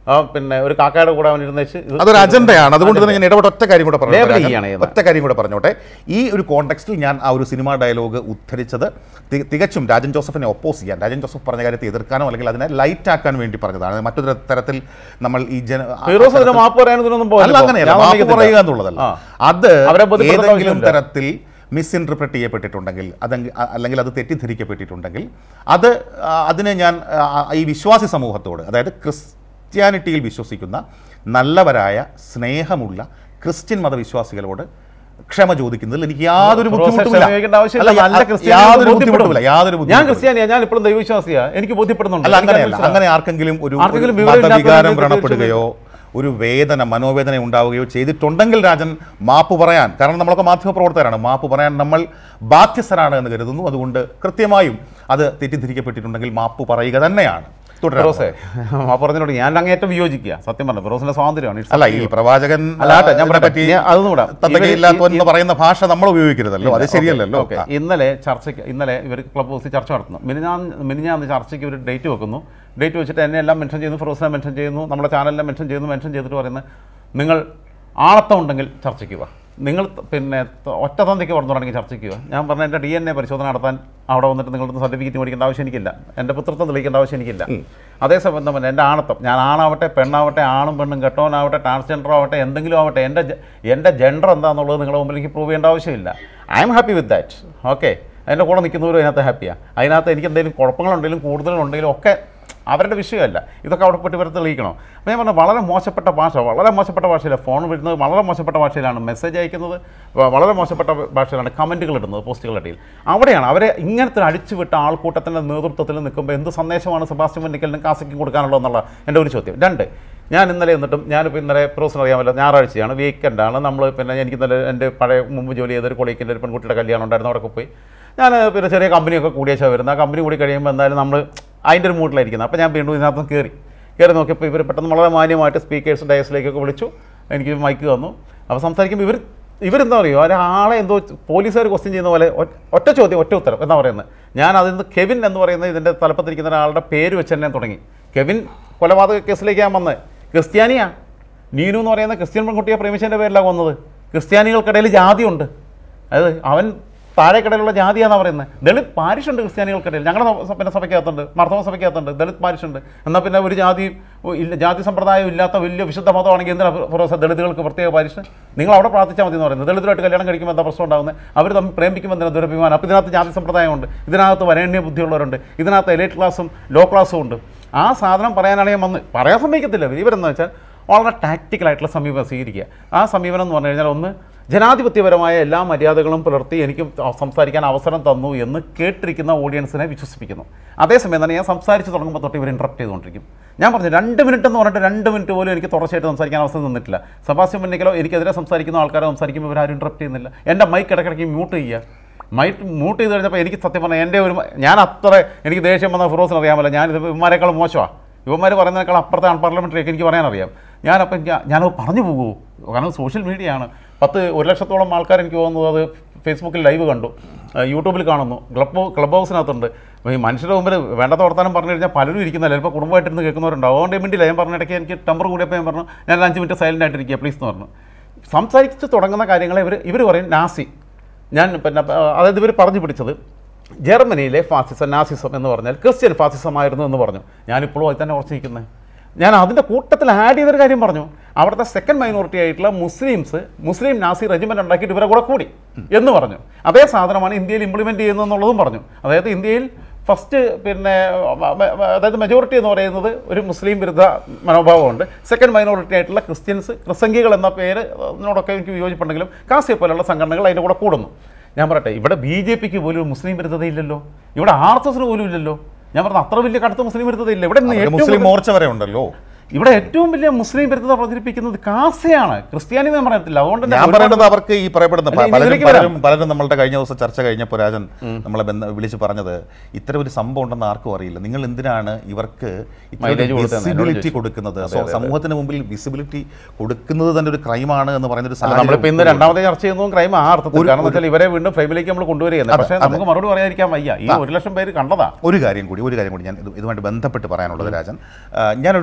ആ, പിന്നെ ഒരു കാക്കയുടെ കൂടെ അവൻ ഇരുന്നേച്ച് ഇത് അതൊരു അജണ്ടയാണ് അതുകൊണ്ട് തന്നെ ഞാൻ ഇടപെട്ട ഒറ്റ കാര്യം കൂടെ Label പറഞ്ഞോട്ടെ ചെയ്യാണ് ചെയ്യുന്നത്. ഒറ്റ കാര്യം കൂടെ പറഞ്ഞോട്ടെ ഈ ഒരു കോണ്ടെക്സ്റ്റിൽ ഞാൻ ആ ഒരു സിനിമ ഡയലോഗ് ഉദ്ധരിച്ചത് തി- തികച്ചും രാജൻ ജോസഫിനെ ഒപ്പോസ് ചെയ്യാൻ രാജൻ ജോസഫ് പറഞ്ഞ കാര്യത്തെ എതിർക്കാനോ അല്ലെങ്കിൽ അതിനെ ലൈറ്റ് ആക്കാൻ വേണ്ടി പറഞ്ഞതാണ് മറ്റൊരു തരത്തിൽ നമ്മൾ ഈ ജന ആ- ഫിറോസ് ഇതിന് മാപ്പ് പറയാനും ഇതിനൊന്നും അല്ല പോകില്ല അങ്ങനെയല്ല ഞാൻ മാപ്പ് സമ്മതിക്കത്തില്ല. പറയുക എന്നുള്ളതല്ല ആ. അത് അവരെ ബോധ്യപ്പെടുത്തേണ്ട ഏതെങ്കിലും ആവശ്യമില്ല. തരത്തിൽ മിസ്ഇൻറ്റർപ്രറ്റ് ചെയ്യപ്പെട്ടിട്ടുണ്ടെങ്കിൽ അതെങ്കിൽ അ- അല്ലെങ്കിൽ അത് തെറ്റിദ്ധരിക്കപ്പെട്ടിട്ടുണ്ടെങ്കിൽ അത് ആ, അതിനെ ഞാൻ ആ, ഈ വിശ്വാസി സമൂഹത്തോട് അതായത് ക്രിസ്ത്യാനിറ്റിയിൽ വിശ്വസിക്കുന്ന നല്ലവരായ സ്നേഹമുള്ള ക്രിസ്ത്യൻ മതവിശ്വാസികളോട് ക്ഷമ ചോദിക്കുന്നതിൽ എനിക്ക് യാതൊരു ഫിറോസ് ബുദ്ധിമുട്ടുമില്ല ക്ഷമിക്കേണ്ട ആവശ്യമില്ല. അല്ല, നല്ല യാ- ക്രിസ്ത്യാനികൾക്ക് യാതൊരു ബോധ്യപ്പെടും. ബുദ്ധിമുട്ടുമില്ല യാതൊരു ഞാൻ ബുദ്ധിമുട്ടുമില്ല ക്രിസ്ത്യാനിയാ ഞാൻ ഇപ്പോഴും ദൈവവിശ്വാസിയാ എനിക്ക് ബോധ്യപ്പെടുന്നുണ്ട് അല്ല എനിക്ക് അങ്ങനെയല്ല മനസ്സിലാവും. അങ്ങനെ ആർക്കെങ്കിലും ഒരു ആർക്കെങ്കിലും ഒരു വിവരമില്ലാത്ത മതവികാരം രീതിയിൽ വ്രണപ്പെടുകയോ ഒരു വേദന മനോവേദന ഉണ്ടാവുകയോ ചെയ്തിട്ടുണ്ടെങ്കിൽ രാജൻ മാപ്പ് പറയാൻ കാരണം നമ്മളൊക്കെ മാധ്യമപ്രവർത്തകരാണ് മാപ്പ് പറയാൻ നമ്മൾ ബാധ്യസ്ഥരാണ് എന്ന് കരുതുന്നു അതുകൊണ്ട് കൃത്യമായും അത് തെറ്റിദ്ധരിക്കപ്പെട്ടിട്ടുണ്ടെങ്കിൽ മാപ്പ് പറയുക തന്നെയാണ് തുടരാം ഫിറോസേ ആ പറഞ്ഞതിനോട് ഞാൻ അങ്ങേറ്റം വിയോജിക്കുക സത്യം പറഞ്ഞു ഫിറോസിന്റെ സ്വാതന്ത്ര്യമാണ് It's അല്ല up to ഈ you. പ്രവാചകൻ അല്ലാട്ടെ, ഞാൻ ഇതിനെ പറയട്ടെ. പറ്റി ഞാൻ അതൊന്നും വിടാം. തത്തകയില്ലാത്തവൻ ഇവര് എന്ന് പറയുന്ന ഭാഷ നമ്മൾ ഉപയോഗിക്കരുതല്ലോ അത് ശരിയല്ലല്ലോ ഓക്കെ ഇന്നലെ ചർച്ചയ്ക്ക് ഇന്നലെ ഇവർ ക്ലബ് ഹൗസിൽ ചർച്ച നടത്തുന്നു മിനിഞ്ഞാന്ന് മിനിഞ്ഞാന്ന് ചർച്ചയ്ക്ക് ഒരു ഡേറ്റ് വെക്കുന്നു ഡേറ്റ് വെച്ചിട്ട് എന്നെ എല്ലാം മെൻഷൻ ചെയ്യുന്നു ഫിറോസിനെ മെൻഷൻ ചെയ്യുന്നു നമ്മുടെ ചാനലിനെ മെൻഷൻ ചെയ്യുന്നു മെൻഷൻ ചെയ്തിട്ട് പറയുന്നത് നിങ്ങൾ ആളത്തം ഉണ്ടെങ്കിൽ ചർച്ചയ്ക്ക് വാ നിങ്ങൾ ത- പിന്നെ ത- ഒറ്റ തന്തിക്ക് പറഞ്ഞുകൊണ്ടെങ്കിൽ ചർച്ചയ്ക്ക് വാ ഞാൻ പറഞ്ഞ എൻ്റെ ഡി എൻ എ പരിശോധന നടത്താൻ അവിടെ വന്നിട്ട് നിങ്ങളുടെ സർട്ടിഫിക്കറ്റ് മേടിക്കേണ്ട ആവശ്യം എനിക്കില്ല എൻ്റെ പുത്രത്വം തെളിയിക്കേണ്ട ആവശ്യം എനിക്കില്ല അതേസമയം എന്താ പറയുക എൻ്റെ ആണത്വം ഞാൻ ആണാവട്ടെ പെണ്ണാവട്ടെ ആണും പെണ്ണും കെട്ടവനാവട്ടെ ട്രാൻസ്ജെൻഡർ ആവട്ടെ എന്തെങ്കിലും ആവട്ടെ എൻ്റെ ജ- എൻ്റെ ജെൻഡർ എന്താണെന്നുള്ളത് നിങ്ങളുടെ മുമ്പിൽ എനിക്ക് പ്രൂവ് ചെയ്യേണ്ട ആവശ്യമില്ല I'm happy with that okay അതിൻ്റെ കൂടെ നിൽക്കുന്നവരും അതിനകത്ത് ഹാപ്പിയാണ് അതിനകത്ത് എനിക്ക് എന്തെങ്കിലും കുഴപ്പങ്ങളുണ്ടെങ്കിലും കൂടുതലുണ്ടെങ്കിലും ഒക്കെ അവരുടെ വിഷയമല്ല ഇതൊക്കെ അവിടെ പോയിട്ട് ഇവരെ തെളിയിക്കണം അപ്പോൾ ഞാൻ പറഞ്ഞു വളരെ മോശപ്പെട്ട ഭാഷ വളരെ മോശപ്പെട്ട ഭാഷയിലാണ് ഫോൺ വരുന്നത് വളരെ മോശപ്പെട്ട ഭാഷയിലാണ് മെസ്സേജ് അയക്കുന്നത് വ- വളരെ മോശപ്പെട്ട ഭാഷയിലാണ് കമൻറ്റുകൾ ഇടുന്നത് പോസ്റ്റുകളുടെ ഇടയിൽ അവിടെയാണ് അവരെ ഇങ്ങനത്തെ ഒരു അടിച്ചുവിട്ട ആൾക്കൂട്ടത്തിൻ്റെ നേതൃത്വത്തിൽ നിൽക്കുമ്പോൾ എന്ത് സന്ദേശമാണ് സെബാസ്റ്റ്യൻ വന്നിക്കലിനും കാസയ്ക്കും കൊടുക്കാനുള്ളത് എന്നുള്ള എൻ്റെ ഒരു ചോദ്യം രണ്ട് ഞാൻ ഇന്നലെ എന്നിട്ടും ഞാനിപ്പോൾ ഇന്നലെ പ്രോസിന് അറിയാമല്ലോ ഞായറാഴ്ചയാണ് വീക്കെൻഡാണ് നമ്മൾ പിന്നെ എനിക്ക് ഇന്നലെ എൻ്റെ പഴയ മുമ്പ് ജോലി ചെയ്തൊരു കൊളീക്കിൻ്റെ ഒരു പെൺകുട്ടിയുടെ കല്യാണം ഉണ്ടായിരുന്നു അവിടെ പോയി ഞാൻ പിന്നെ ചെറിയ കമ്പനിയൊക്കെ കൂടിയേച്ചാൽ വരുന്നത് ആ കമ്പനി കൂടി കഴിയുമ്പോൾ എന്തായാലും നമ്മൾ അതിൻ്റെ ഒരു മൂഡിലായിരിക്കുന്നത് അപ്പോൾ ഞാൻ വീണ്ടും ഇതിനകത്ത് കയറി കയറി നോക്കിയപ്പോൾ ഇവർ പെട്ടെന്ന് വളരെ മാന്യമായിട്ട് സ്പീക്കേഴ്സ് ഡയസിലേക്കൊക്കെ വിളിച്ചു എനിക്ക് മൈക്ക് തന്നു അപ്പോൾ സംസാരിക്കുമ്പോൾ ഇവർ ഇവരെന്താ പറയുക ഒരാളെ എന്തോ പോലീസുകാർ ക്വസ്റ്റ്യൻ ചെയ്യുന്ന പോലെ ഒറ്റ- ഒറ്റ ചോദ്യം ഒറ്റ ഉത്തരം എന്താ പറയുന്നത് ഞാൻ അതിൽ നിന്ന് കെവിൻ എന്ന് പറയുന്ന ഇതിൻ്റെ തലപ്പത്തിരിക്കുന്ന ഒരാളുടെ പേര് വെച്ച് തന്നെ തുടങ്ങി കെവിൻ കൊലപാതക കേസിലേക്ക് ഞാൻ വന്നത് ക്രിസ്ത്യാനിയാ നീനു എന്ന് പറയുന്ന ക്രിസ്ത്യൻ പെൺകുട്ടിയെ പ്രേമിച്ചതിൻ്റെ പേരിലാണ് വന്നത് ക്രിസ്ത്യാനികൾക്കിടയിൽ ജാതിയുണ്ട് അതായത് അവൻ താഴേക്കടയിലുള്ള ജാതിയാണെന്ന് പറയുന്നത് ദളിത് പാരിഷുണ്ട് ക്രിസ്ത്യാനികൾക്കിടയിൽ ഞങ്ങളുടെ സഭ- പിന്നെ സഭയ്ക്കകത്തുണ്ട് മർദ്ദവ സഭയ്ക്കകത്തുണ്ട് ദളിത് പാരിഷുണ്ട് എന്നാൽ പിന്നെ ഒരു ജാതി ഇല്ല ജാതി സമ്പ്രദായം ഇല്ലാത്ത വലിയ വിശുദ്ധ മതമാണെങ്കിൽ എന്തിനാ ഫിറോസ ദളിതുകൾക്ക് പ്രത്യേക പാരിഷ് നിങ്ങൾ അവിടെ പ്രാർത്ഥിച്ചാൽ മതി എന്ന് പറയുന്നത് ദളിതരായിട്ട് കല്യാണം കഴിക്കുമ്പോൾ എന്താ പ്രശ്നം ഉണ്ടാകുന്നത് അവർ തമ്മിൽ പ്രേമിക്കുമ്പോൾ എന്തിനാ ദുരഭിമാനം അപ്പോൾ ഇതിനകത്ത് ജാതി സമ്പ്രദായമുണ്ട് ഇതിനകത്ത് വരേണ്യ ബുദ്ധിയുള്ളവരുണ്ട് ഇതിനകത്ത് എലൈറ്റ് ക്ലാസ്സും ലോ ക്ലാസ്സും ഉണ്ട് ആ സാധനം പറയാനാണ് ഞാൻ വന്ന് പറയാൻ സമ്മതിക്കത്തില്ല ഇവരെന്ന് വെച്ചാൽ വളരെ ടാക്റ്റിക്കലായിട്ടുള്ള സമീപനം സ്വീകരിക്കുക ആ സമീപനം എന്ന് പറഞ്ഞു കഴിഞ്ഞാൽ ഒന്ന് ജനാധിപത്യപരമായ എല്ലാ മര്യാദകളും പുലർത്തി എനിക്ക് സംസാരിക്കാൻ അവസരം തന്നു എന്ന് കേട്ടിരിക്കുന്ന ഓഡിയൻസിനെ വിശ്വസിപ്പിക്കുന്നു അതേസമയം തന്നെ ഞാൻ സംസാരിച്ച് തുടങ്ങുമ്പോൾ തൊട്ട് ഇവർ ഇൻട്രപ്റ്റ് ചെയ്തുകൊണ്ടിരിക്കും ഞാൻ പറഞ്ഞു രണ്ട് മിനിറ്റ് എന്ന് പറഞ്ഞിട്ട് രണ്ട് മിനിറ്റ് പോലും എനിക്ക് തുടർച്ചയായിട്ട് സംസാരിക്കാൻ അവസരം തന്നിട്ടില്ല സബാസ്യം മുന്നിക്കലോ എനിക്കെതിരെ സംസാരിക്കുന്ന ആൾക്കാരെ സംസാരിക്കുമ്പോൾ ഇവരാരും ഇൻട്രപ്റ്റ് ചെയ്യുന്നില്ല എൻ്റെ മൈക്ക് ഇടയ്ക്കിടയ്ക്ക് മ്യൂട്ട് ചെയ്യുക മൈക്ക് മ്യൂട്ട് ചെയ്ത് കഴിഞ്ഞപ്പോൾ എനിക്ക് സത്യം പറഞ്ഞാൽ എൻ്റെ ഒരു ഞാൻ അത്ര എനിക്ക് ദേഷ്യം വന്ന ഫിറോസിന് അറിയാമല്ലോ ഞാൻ ഇത് ഇവന്മാരെക്കാളും മോശമാണ് ഇവന്മാർ പറയുന്നതിനേക്കാൾ അപ്പുറത്തെ പാർലമെൻറ്ററിയൊക്കെ എനിക്ക് പറയാനറിയാം ഞാനപ്പം ഞാൻ ഞാനത് പറഞ്ഞു പോകുമോ കാരണം സോഷ്യൽ മീഡിയ ആണ് പത്ത് ഒരു ലക്ഷത്തോളം ആൾക്കാർ എനിക്ക് തോന്നുന്നത് അത് ഫേസ്ബുക്കിൽ ലൈവ് കണ്ടു ആ, യൂട്യൂബിൽ കാണുന്നു ക്ലബ് ക്ലബ് ഹൗസിനകത്തുണ്ട് അപ്പോൾ ഈ മനുഷ്യരുടെ മുമ്പിൽ വേണ്ടാത്ത വർത്താനം പറഞ്ഞു കഴിഞ്ഞാൽ പലരും ഇരിക്കുന്നില്ല ചിലപ്പോൾ കുടുംബമായിട്ടിരുന്ന് കേൾക്കുന്നവരുണ്ടാവും അതുകൊണ്ട് മിണ്ടില്ല ഞാൻ പറഞ്ഞ ഇടയ്ക്ക് എനിക്ക് ടെമ്പർ കൂടിയപ്പോൾ ഞാൻ പറഞ്ഞു ഞാൻ ഒരു അഞ്ച് മിനിറ്റ് സൈലൻ്റ് ആയിട്ടിരിക്കുക പ്ലീസ് എന്ന് പറഞ്ഞു സംസാരിച്ച് തുടങ്ങുന്ന കാര്യങ്ങളെ ഇവർ ഇവർ പറയും നാസി ഞാൻ പിന്നെ ആ, അതായത് ഇവർ പറഞ്ഞു പിടിച്ചത് ജർമ്മനിയിലെ ഫാസിസം നാസിസം എന്ന് പറഞ്ഞാൽ ക്രിസ്ത്യൻ ഫാസിസമായിരുന്നു എന്ന് പറഞ്ഞു ഞാനിപ്പോഴും അതിൽ തന്നെ ഉറച്ചു നിൽക്കുന്നത് ഞാൻ അതിൻ്റെ കൂട്ടത്തിൽ ആഡ് ചെയ്തൊരു കാര്യം പറഞ്ഞു അവിടുത്തെ സെക്കൻഡ് മൈനോറിറ്റി ആയിട്ടുള്ള മുസ്ലിംസ് മുസ്ലിം നാസി റെജിമെൻ്റ് ഉണ്ടാക്കിയിട്ട് ഇവരെ കൂടെ കൂടി എന്ന് പറഞ്ഞു അതേ സാധനമാണ് ഇന്ത്യയിൽ ഇംപ്ലിമെൻറ്റ് ചെയ്യുന്നതെന്നുള്ളതും പറഞ്ഞു അതായത് ഇന്ത്യയിൽ ഫസ്റ്റ് പിന്നെ മ- മ- അതായത് മെജോറിറ്റി എന്ന് പറയുന്നത് ഒരു മുസ്ലിം വിരുദ്ധ മനോഭാവമുണ്ട് സെക്കൻഡ് മൈനോറിറ്റി ആയിട്ടുള്ള ക്രിസ്ത്യൻസ് ക്രിസംഗികൾ എന്ന പേര് അതിനോടൊക്കെ എനിക്ക് വിയോജിപ്പുണ്ടെങ്കിലും കാസിയെ പോലുള്ള സംഘടനകൾ അതിൻ്റെ കൂടെ കൂടുന്നു ഞാൻ പറയട്ടെ ഇവിടെ ബി ജെ പിക്ക് പോലും ഒരു മുസ്ലിം വിരുദ്ധതയില്ലല്ലോ ഇവിടെ ആർ എസ് എസിന് പോലും ഇല്ലല്ലോ ഞാൻ പറഞ്ഞ അത്ര വലിയ കടുത്ത മുസ്ലിം വിരുദ്ധതയില്ല ഇവിടെ ഇന്ന് അവർക്ക് ഏറ്റവും മുസ്ലിം കൂടുതൽ- മോർച്ച വരെ ഉണ്ടല്ലോ ഇവിടെ ഏറ്റവും വലിയ മുസ്ലിം വിരുദ്ധത പ്രചരിപ്പിക്കുന്നത് കാസയാണ് ക്രിസ്ത്യാനി എന്ന് പറയത്തില്ല അതുകൊണ്ട് തന്നെ ഞാൻ ഒരുപാട് പറയുന്നത് അവർക്ക് ഈ പറയപ്പെടുന്ന അല്ല, ഇനി പലരും ഇതിലേക്ക് പലരും പലരും നമ്മളുടെ കഴിഞ്ഞ ദിവസം ചർച്ച കഴിഞ്ഞപ്പോൾ രാജൻ നമ്മളെ ബന്ധ വിളിച്ച് പറഞ്ഞത് ഇത്തരം ഒരു സംഭവം ഉണ്ടെന്ന് ആർക്കും അറിയില്ല നിങ്ങൾ എന്തിനാണ് ഇവർക്ക് Mileage കൊടുത്തതെന്ന് എന്നോട് വിസിബിലിറ്റി ചോദിച്ചു. കൊടുക്കുന്നത് സോ സമൂഹത്തിന് മുമ്പിൽ വിസിബിലിറ്റി കൊടുക്കുന്നത് തന്നെ ഒരു ക്രൈമാണ് എന്ന് പറയുന്ന ഒരു അല്ല, നമ്മളിപ്പോ ഇന്ന് രണ്ടാമത്തെ ചർച്ച ചെയ്യുന്നതും ക്രൈം ആ അർത്ഥത്തിൽ കാരണം വെച്ചാൽ ഇവരെ വീണ്ടും ഫ്രെയിമിലേക്ക് നമ്മൾ കൊണ്ടുവരികയാണ് പക്ഷേ നമുക്ക് മറുപടി പറയാതിരിക്കാൻ വയ്യ ഈ ഒരു ലക്ഷം പേര് കണ്ടതാ ഒരു കാര്യം കൂടി ഒരു കാര്യം കൂടി ഞാൻ ഇത് ഇതുമായിട്ട് ബന്ധപ്പെട്ട് പറയാനുള്ളത് രാജൻ ആ, ഞാനൊരു മുസ്ലിം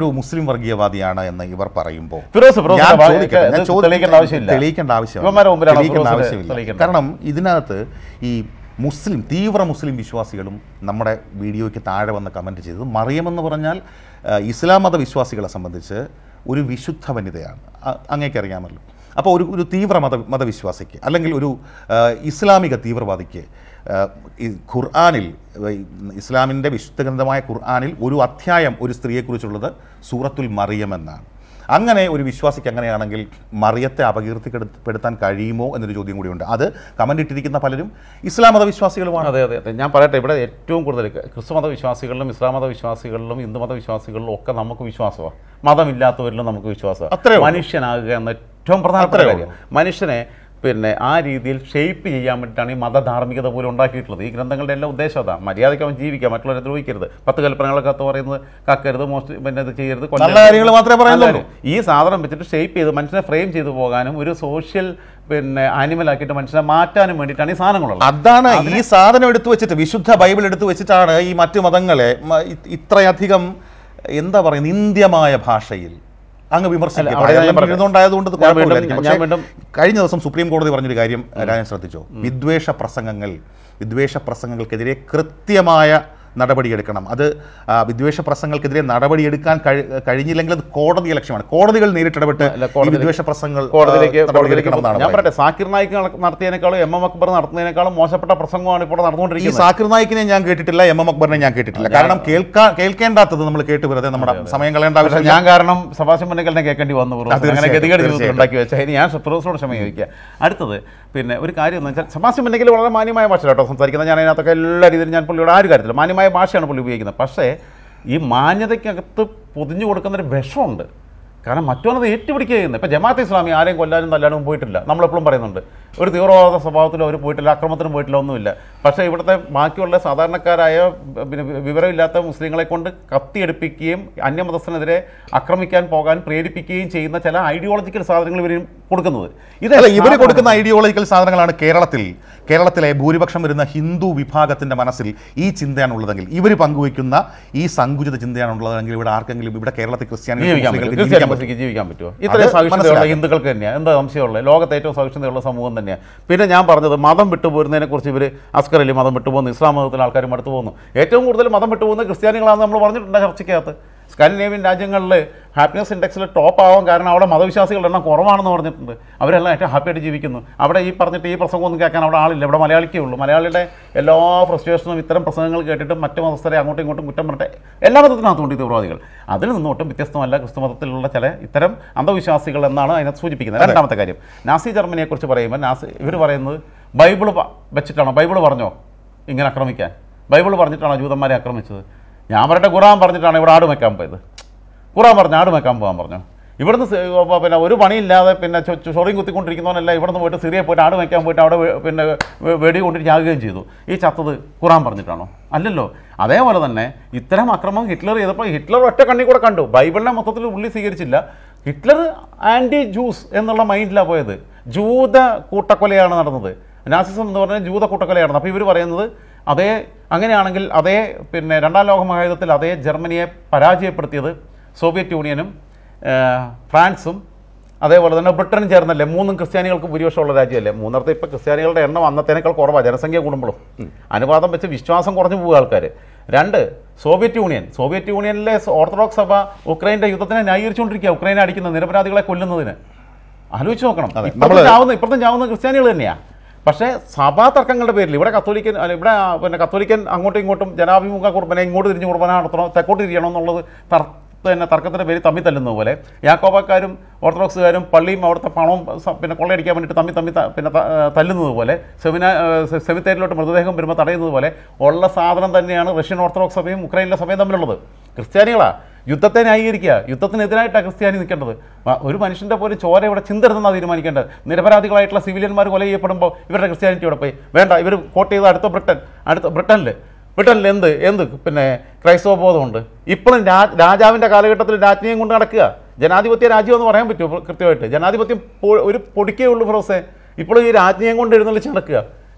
വർഗീയവാദിയാണ് എന്ന് ഇവർ പറയുമ്പോൾ ഫിറോസ് ഫിറോസ് ഞാൻ വാ- ചോദിക്കട്ടെ, ഞാൻ ഇത് ചോദിക്കട്ടെ, തെളിയിക്കേണ്ട ആവശ്യമില്ല തെളിയിക്കേണ്ട ആവശ്യമില്ല. ഇവന്മാരുടെ മുമ്പിലാണ് തെളിയിക്കേണ്ട ഫിറോസിനെ ആവശ്യമില്ല തെളിയിക്കേണ്ടത്. കാരണം ഇതിനകത്ത് ഈ മുസ്ലിം തീവ്ര മുസ്ലിം വിശ്വാസികളും നമ്മുടെ വീഡിയോയ്ക്ക് താഴെ വന്ന് കമൻറ്റ് ചെയ്തത് മറിയമെന്ന് പറഞ്ഞാൽ ആ, ഇസ്ലാം മത വിശ്വാസികളെ സംബന്ധിച്ച് ഒരു വിശുദ്ധ വനിതയാണ് അ- അങ്ങേക്ക് അറിയാമല്ലോ അപ്പോൾ ഒരു ഒരു തീവ്ര മത മതവിശ്വാസിക്ക് അല്ലെങ്കിൽ ഒരു ആ, ഇസ്ലാമിക തീവ്രവാദിക്ക് ആ, ഈ ഖുർആാനിൽ ഈ ഇസ്ലാമിൻ്റെ വിശുദ്ധ ഗ്രന്ഥമായ ഖുർആാനിൽ ഒരു അധ്യായം ഒരു സ്ത്രീയെക്കുറിച്ചുള്ളത് സൂറത്തുൽ മറിയം എന്നാണ് അങ്ങനെ ഒരു വിശ്വാസിക്ക് അങ്ങനെയാണെങ്കിൽ മറിയത്തെ അപകീർത്തിപ്പെടുത്താൻ കഴിയുമോ എന്നൊരു ചോദ്യം കൂടിയുണ്ട് അത് കമൻ്റ് ഇട്ടിരിക്കുന്ന പലരും ഇസ്ലാം മത വിശ്വാസികളുമാണ് അതെ അതെ അതെ ഞാൻ പറയട്ടെ ഇവിടെ ഏറ്റവും കൂടുതൽ ക്രിസ്തു മത വിശ്വാസികളിലും ഇസ്ലാം മത വിശ്വാസികളിലും ഹിന്ദു മത വിശ്വാസികളിലും ഒക്കെ നമുക്ക് വിശ്വാസമാണ് മതമില്ലാത്തവരിലും നമുക്ക് വിശ്വാസമാണ് അത്രേ ഉള്ളൂ. മനുഷ്യനാകുക എന്ന ഏറ്റവും പ്രധാനപ്പെട്ട അത്രേ കാര്യം മനുഷ്യനെ പിന്നെ ആ രീതിയിൽ ഷേപ്പ് ചെയ്യാൻ വേണ്ടിയിട്ടാണ് ഈ മതധാർമ്മികത പോലും ഉണ്ടാക്കിയിട്ടുള്ളത് ഈ ഗ്രന്ഥങ്ങളുടെ എല്ലാം ഉദ്ദേശം അതാണ് മര്യാദയ്ക്ക് അവൻ ജീവിക്കുക മറ്റുള്ളവരെ ദ്രോഹിക്കരുത് പത്ത് കൽപ്പനകളൊക്കെ പറയുന്നത് കക്കരുത് മോസ്റ്റ് പിന്നെ ഇത് ചെയ്യരുത് കൊല്ലരുത്. നല്ല കാര്യങ്ങൾ മാത്രമേ പറയുന്നുള്ളൂ. നല്ല കാര്യം. ഈ സാധനം വെച്ചിട്ട് ഷേപ്പ് ചെയ്ത് മനുഷ്യനെ ഫ്രെയിം ചെയ്തു പോകാനും ഒരു സോഷ്യൽ പിന്നെ ആനിമൽ ആക്കിയിട്ട് മനുഷ്യനെ മാറ്റാനും വേണ്ടിയിട്ടാണ് ഈ സാധനങ്ങളുള്ളത് അതാണ് ഈ സാധനം എടുത്തു വെച്ചിട്ട് വിശുദ്ധ ബൈബിൾ എടുത്തു വെച്ചിട്ടാണ് ഈ മറ്റു മതങ്ങളെ മ- ഇ- ഇത്രയധികം എന്താ പറയുക നിന്ദ്യമായ ഭാഷയിൽ അങ്ങ് വിമർശിക്കുക അവിടെ ഞാൻ അതെല്ലാം പറയട്ടെ. ഇരുന്നുകൊണ്ടായതുകൊണ്ട് ഇത് ഞാൻ വീണ്ടും- കുഴപ്പമില്ലായിരിക്കും. ഞാൻ പക്ഷേ വീണ്ടും- കഴിഞ്ഞ ദിവസം സുപ്രീം കോടതി പറഞ്ഞൊരു കാര്യം രാജൻ ശ്രദ്ധിച്ചോ വിദ്വേഷ പ്രസംഗങ്ങൾ വിദ്വേഷ പ്രസംഗങ്ങൾക്കെതിരെ കൃത്യമായ നടപടിയെടുക്കണം അത് ആ, വിദ്വേഷ പ്രസംഗങ്ങൾക്കെതിരെ നടപടിയെടുക്കാൻ കഴി- കഴിഞ്ഞില്ലെങ്കിൽ അത് കോടതി ലക്ഷ്യമാണ് കോടതികൾ നേരിട്ടിടപെട്ട് അല്ല, ഈ കോടതിയിലേക്ക് വിദ്വേഷ പ്രസംഗങ്ങൾ ആ, കോടതിയിലേക്ക് കോടതിയിലേക്ക് നടപടിയെടുക്കണമെന്നാണ് ഞാൻ പറയുന്നത്. പറയട്ടെ സാക്കിർ നായിക്ക് നട- നടത്തിയതിനേക്കാളും എം എം അക്ബർ നടത്തുന്നതിനേക്കാളും മോശപ്പെട്ട പ്രസംഗമാണ് ഇപ്പോൾ ഈ നടന്നുകൊണ്ടിരിക്കുന്നത് സാക്കിർ നായിക്കിനെ ഞാൻ കേട്ടിട്ടില്ല എം എം അക്ബറിനെ ഞാൻ കേട്ടിട്ടില്ല കാരണം കേൾക്കാൻ കേൾക്കേണ്ടാത്തത് നമ്മൾ കേട്ട് വെറുതെ നമ്മുടെ സമയം കളയേണ്ട പക്ഷേ ആവശ്യം ഞാൻ കാരണം സഭാഷൻ മുന്നേക്കലിനെ കേൾക്കേണ്ടി വന്നു ഫിറോസ്. അങ്ങനെ തീർച്ചയായും, ഗതികേട് ജീവിതത്തിൽ തീർച്ചയായും. ഉണ്ടാക്കി വെച്ചാൽ ഇനി ഞാൻ ഫിറോസിനോട് ക്ഷമ ചോദിക്കുക അടുത്തത് പിന്നെ ഒരു കാര്യം എന്ന് വെച്ചാൽ സഭാഷൻ മുന്നേക്കൽ വളരെ മാന്യമായ ഭാഷ കേട്ടോ സംസാരിക്കുന്നത് ഞാൻ അതിനകത്തൊക്കെ എല്ലാ രീതിയിലും ഞാൻ പുള്ളിയോട് ആ ഒരു കാര്യത്തില്ല മാന്യമായ ഭാഷയാണ് പുള്ളി ഉപയോഗിക്കുന്നത് പക്ഷേ ഈ മാന്യതയ്ക്കകത്ത് പൊതിഞ്ഞു കൊടുക്കുന്നൊരു വിഷമുണ്ട് കാരണം മറ്റൊന്നത് ഏറ്റുപിടിക്കുക ചെയ്യുന്നത് ഇപ്പം ജമാഅത്ത് ഇസ്ലാമി ആരെയും കൊല്ലാനും തല്ലാനും പോയിട്ടില്ല നമ്മളെപ്പോഴും പറയുന്നുണ്ട് ഒരു തീവ്രവാദ സ്വഭാവത്തിലോ അവർ പോയിട്ടില്ല അക്രമത്തിനും പോയിട്ടില്ല ഒന്നുമില്ല പക്ഷേ ഇവിടുത്തെ ബാക്കിയുള്ള സാധാരണക്കാരായ പിന്നെ വി- വിവരമില്ലാത്ത മുസ്ലിങ്ങളെ കൊണ്ട് കത്തിയെടുപ്പിക്കുകയും അന്യമതസ്ഥനെതിരെ ആക്രമിക്കാൻ പോകാൻ പ്രേരിപ്പിക്കുകയും ചെയ്യുന്ന ചില ഐഡിയോളജിക്കൽ സാധനങ്ങൾ ഇവർ കൊടുക്കുന്നത് ഇത് അല്ല ഇവർ കൊടുക്കുന്ന ഐഡിയോളജിക്കൽ സാധനങ്ങളാണ് കേരളത്തിൽ കേരളത്തിലെ ഭൂരിപക്ഷം വരുന്ന ഹിന്ദു വിഭാഗത്തിന്റെ മനസ്സിൽ ഈ ചിന്തയാണ് ഉള്ളതെങ്കിൽ ഇവർ പങ്കുവയ്ക്കുന്ന ഈ സങ്കുചിത ചിന്തയാണ് ഉള്ളതെങ്കിൽ ഇവിടെ ആർക്കെങ്കിലും ഇവിടെ കേരളത്തിൽ ക്രിസ്ത്യാനികൾക്ക് ജീവിക്കാൻ മുസ്ലിങ്ങൾക്ക് പറ്റും ജീവിക്കാൻ ക്രിസ്ത്യൻ പറ്റും മുസ്ലിക്ക് ജീവിക്കാൻ പറ്റുമോ ഇത്രയും സഹിഷ്ണുതയുള്ള മനസ്സിലാക്കണം. ഹിന്ദുക്കൾക്ക് തന്നെയാണ് എന്താ സംശയമുള്ളത് ലോകത്തെ ഏറ്റവും സഹിഷ്ണുതയുള്ള സമൂഹം തന്നെയാണ് പിന്നെ ഞാൻ പറഞ്ഞത് മതം വിട്ടുപോരുന്നതിനെ കുറിച്ച് ഇവർ അസ്കർ അലി മതം വിട്ടുപോകുന്നു ഇസ്ലാം മതത്തിലെ ആൾക്കാരും അടുത്ത് പോകുന്നു ഏറ്റവും കൂടുതൽ മതം വിട്ടുപോകുന്ന ക്രിസ്ത്യാനികളാണെന്ന് നമ്മൾ പറഞ്ഞിട്ടുണ്ട് ചർച്ചയ്ക്കകത്ത് സ്കാൻഡിനേവിയൻ രാജ്യങ്ങളിൽ ഹാപ്പിനെസ് ഇൻഡെക്സിൽ ടോപ്പ് ആവാൻ കാരണം അവിടെ മതവിശ്വാസികളുടെ എണ്ണം കുറവാണെന്ന് പറഞ്ഞിട്ടുണ്ട് അവരെല്ലാം ഏറ്റവും ഹാപ്പിയായിട്ട് ജീവിക്കുന്നു അവിടെ ഈ പറഞ്ഞിട്ട് ഈ പ്രസംഗം ഒന്നും കേൾക്കാൻ അവിടെ ആളില്ല ഇവിടെ മലയാളിക്കേ ഉള്ളൂ മലയാളിയുടെ എല്ലാ ഫ്രസ്ട്രേഷനും ഇത്തരം പ്രസംഗങ്ങൾ കേട്ടിട്ട് മറ്റു മതസ്ഥരെ അങ്ങോട്ടും ഇങ്ങോട്ടും കുറ്റം പറഞ്ഞിട്ട് എല്ലാ മതത്തിനകത്തുണ്ട് ഈ തീവ്രവാദികൾ അതിൽ നിന്നൊട്ടും വ്യത്യസ്തമല്ല ക്രിസ്തു മതത്തിലുള്ള ചില ഇത്തരം അന്ധവിശ്വാസികൾ എന്നാണ് അതിനകത്ത് സൂചിപ്പിക്കുന്നത് രണ്ടാമത്തെ കാര്യം നാസി ജർമ്മനിയെക്കുറിച്ച് പറയുമ്പോൾ നാസി ഇവർ പറയുന്നത് ബൈബിൾ പ- വെച്ചിട്ടാണോ ബൈബിൾ പറഞ്ഞോ ഇങ്ങനെ ആക്രമിക്കാൻ ബൈബിൾ പറഞ്ഞിട്ടാണോ ജൂതന്മാരെ ആക്രമിച്ചത് ഞാൻ പറയട്ടെ ഖുറാൻ പറഞ്ഞിട്ടാണ് ഇവിടെ ആട് വെക്കാൻ പോയത് ഖുറാൻ പറഞ്ഞു ആട് വെക്കാൻ പോകാൻ പറഞ്ഞു ഇവിടുന്ന് സ- ഉവ്വ് പിന്നെ ഒരു പണിയില്ലാതെ പിന്നെ ചൊ- ചൊ- ചൊറിയും കുത്തിക്കൊണ്ടിരിക്കുന്നവനല്ല ഇവിടുന്ന് പോയിട്ട് സിറിയ പോയിട്ട് ആട് വെക്കാൻ പോയിട്ട് അവിടെ വെ- പിന്നെ വെ- വെടി കൊണ്ടിട്ട് ചാകുകയും ചെയ്തു ഈ ചത്തത് ഖുറാൻ പറഞ്ഞിട്ടാണോ അല്ലല്ലോ അതേപോലെ തന്നെ ഇത്തരം അക്രമം ഹിറ്റ്ലർ ചെയ്തപ്പോൾ ഹിറ്റ്ലർ ഒറ്റ കണ്ണി കൂടെ കണ്ടു ബൈബിളിനെ മൊത്തത്തിൽ ഉള്ളി സ്വീകരിച്ചില്ല ഹിറ്റ്ലർ ആൻറ്റി ജൂസ് എന്നുള്ള മൈൻഡിലാണ് പോയത് ജൂത കൂട്ടക്കൊലയാണ് നടന്നത് നാസിസം എന്ന് പറഞ്ഞാൽ ജൂത കൂട്ടക്കൊലയാണ് നടന്നത് അപ്പോൾ ഇവർ പറയുന്നത് അതേ അങ്ങനെയാണെങ്കിൽ അതേ പിന്നെ രണ്ടാം ലോക മഹായുദ്ധത്തിൽ അതേ ജർമ്മനിയെ പരാജയപ്പെടുത്തിയത് സോവിയറ്റ് യൂണിയനും ആ, ഫ്രാൻസും അതേപോലെ തന്നെ ബ്രിട്ടനും ചേർന്നല്ലേ മൂന്നും ക്രിസ്ത്യാനികൾക്ക് ഭൂരിപക്ഷമുള്ള രാജ്യമല്ലേ മൂന്നിടത്ത് ഇപ്പോൾ ക്രിസ്ത്യാനികളുടെ എണ്ണം അന്നത്തേനേക്കാൾ കുറവാണ് ജനസംഖ്യ കൂടുമ്പോഴും അനുപാതം വെച്ച് വിശ്വാസം കുറഞ്ഞു പോകുക ആൾക്കാർ രണ്ട് സോവിയറ്റ് യൂണിയൻ സോവിയറ്റ് യൂണിയനിലെ ഓർത്തഡോക്സ് സഭ ഉക്രൈൻ്റെ യുദ്ധത്തിനെ ന്യായീകരിച്ചുകൊണ്ടിരിക്കുക ഉക്രൈനെ അടിക്കുന്ന നിരപരാധികളെ കൊല്ലുന്നതിന് ആലോചിച്ച് നോക്കണം അതെ, ഇപ്പോഴത്തെ നമ്മള് ചാവുന്ന ഇപ്പോഴത്തെ ചാവുന്ന ക്രിസ്ത്യാനികൾ തന്നെയാണ് പക്ഷേ സഭാ തർക്കങ്ങളുടെ പേരിൽ ഇവിടെ കത്തോലിക്കൻ അല്ല ഇവിടെ ആ, പിന്നെ കത്തോലിക്കൻ അങ്ങോട്ടും ഇങ്ങോട്ടും ജനാഭിമുഖ കുർബന ഇങ്ങോട്ട് തിരിഞ്ഞ് കുർബന നടത്തണോ തെക്കോട്ട് തിരിയണോ എന്നുള്ളത് തർ പിന്നെ തർക്കത്തിൻ്റെ പേര് തമ്മി തല്ലുന്നത് പോലെ യാക്കോബക്കാരും ഓർത്തഡോക്സുകാരും പള്ളിയും അവിടുത്തെ പണവും സ- പിന്നെ കൊള്ളയടിക്കാൻ വേണ്ടിയിട്ട് തമ്മി തമ്മി ത- പിന്നെ ത- ആ, തല്ലുന്നത് പോലെ സെമിന സെമിത്തേരിലോട്ട് മൃതദേഹം വരുമ്പോൾ തടയുന്നത് പോലെ ഉള്ള സാധനം തന്നെയാണ് റഷ്യൻ ഓർത്തഡോക്സ് സഭയും ഉക്രൈനിലെ സഭയും തമ്മിലുള്ളത് ക്രിസ്ത്യാനികളാ യുദ്ധത്തെ ന്യായീകരിക്കുക യുദ്ധത്തിനെതിരായിട്ടാണ് ക്രിസ്ത്യാനി നിൽക്കേണ്ടത് ആ, ഒരു മനുഷ്യൻ്റെ പോലും ചോര ഇവിടെ ചിന്തരുതെന്നാണ് തീരുമാനിക്കേണ്ടത് നിരപരാധികളായിട്ടുള്ള സിവിലിയന്മാർ കൊല ചെയ്യപ്പെടുമ്പോൾ ഇവരുടെ ക്രിസ്ത്യാനിറ്റി ഇവിടെ പോയി വേണ്ട ഇവർ കോട്ട് ചെയ്ത അടുത്ത ബ്രിട്ടൻ അടുത്ത ബ്രിട്ടനിൽ ബ്രിട്ടനിൽ എന്ത് എന്ത് പിന്നെ ക്രൈസ്തവ ബോധമുണ്ട് ഇപ്പോഴും രാ രാജാവിൻ്റെ കാലഘട്ടത്തിൽ രാജ്ഞിയും കൊണ്ട് നടക്കുക ജനാധിപത്യ രാജ്യം എന്ന് പറയാൻ പറ്റുമോ കൃത്യമായിട്ട് ജനാധിപത്യം പൊ- ഒരു പൊടിക്കേ ഉള്ളൂ ഫിറോസെ ഇപ്പോഴും ഈ രാജ്ഞിയും കൊണ്ട് എഴുന്നള്ളിച്ച് നടക്കുക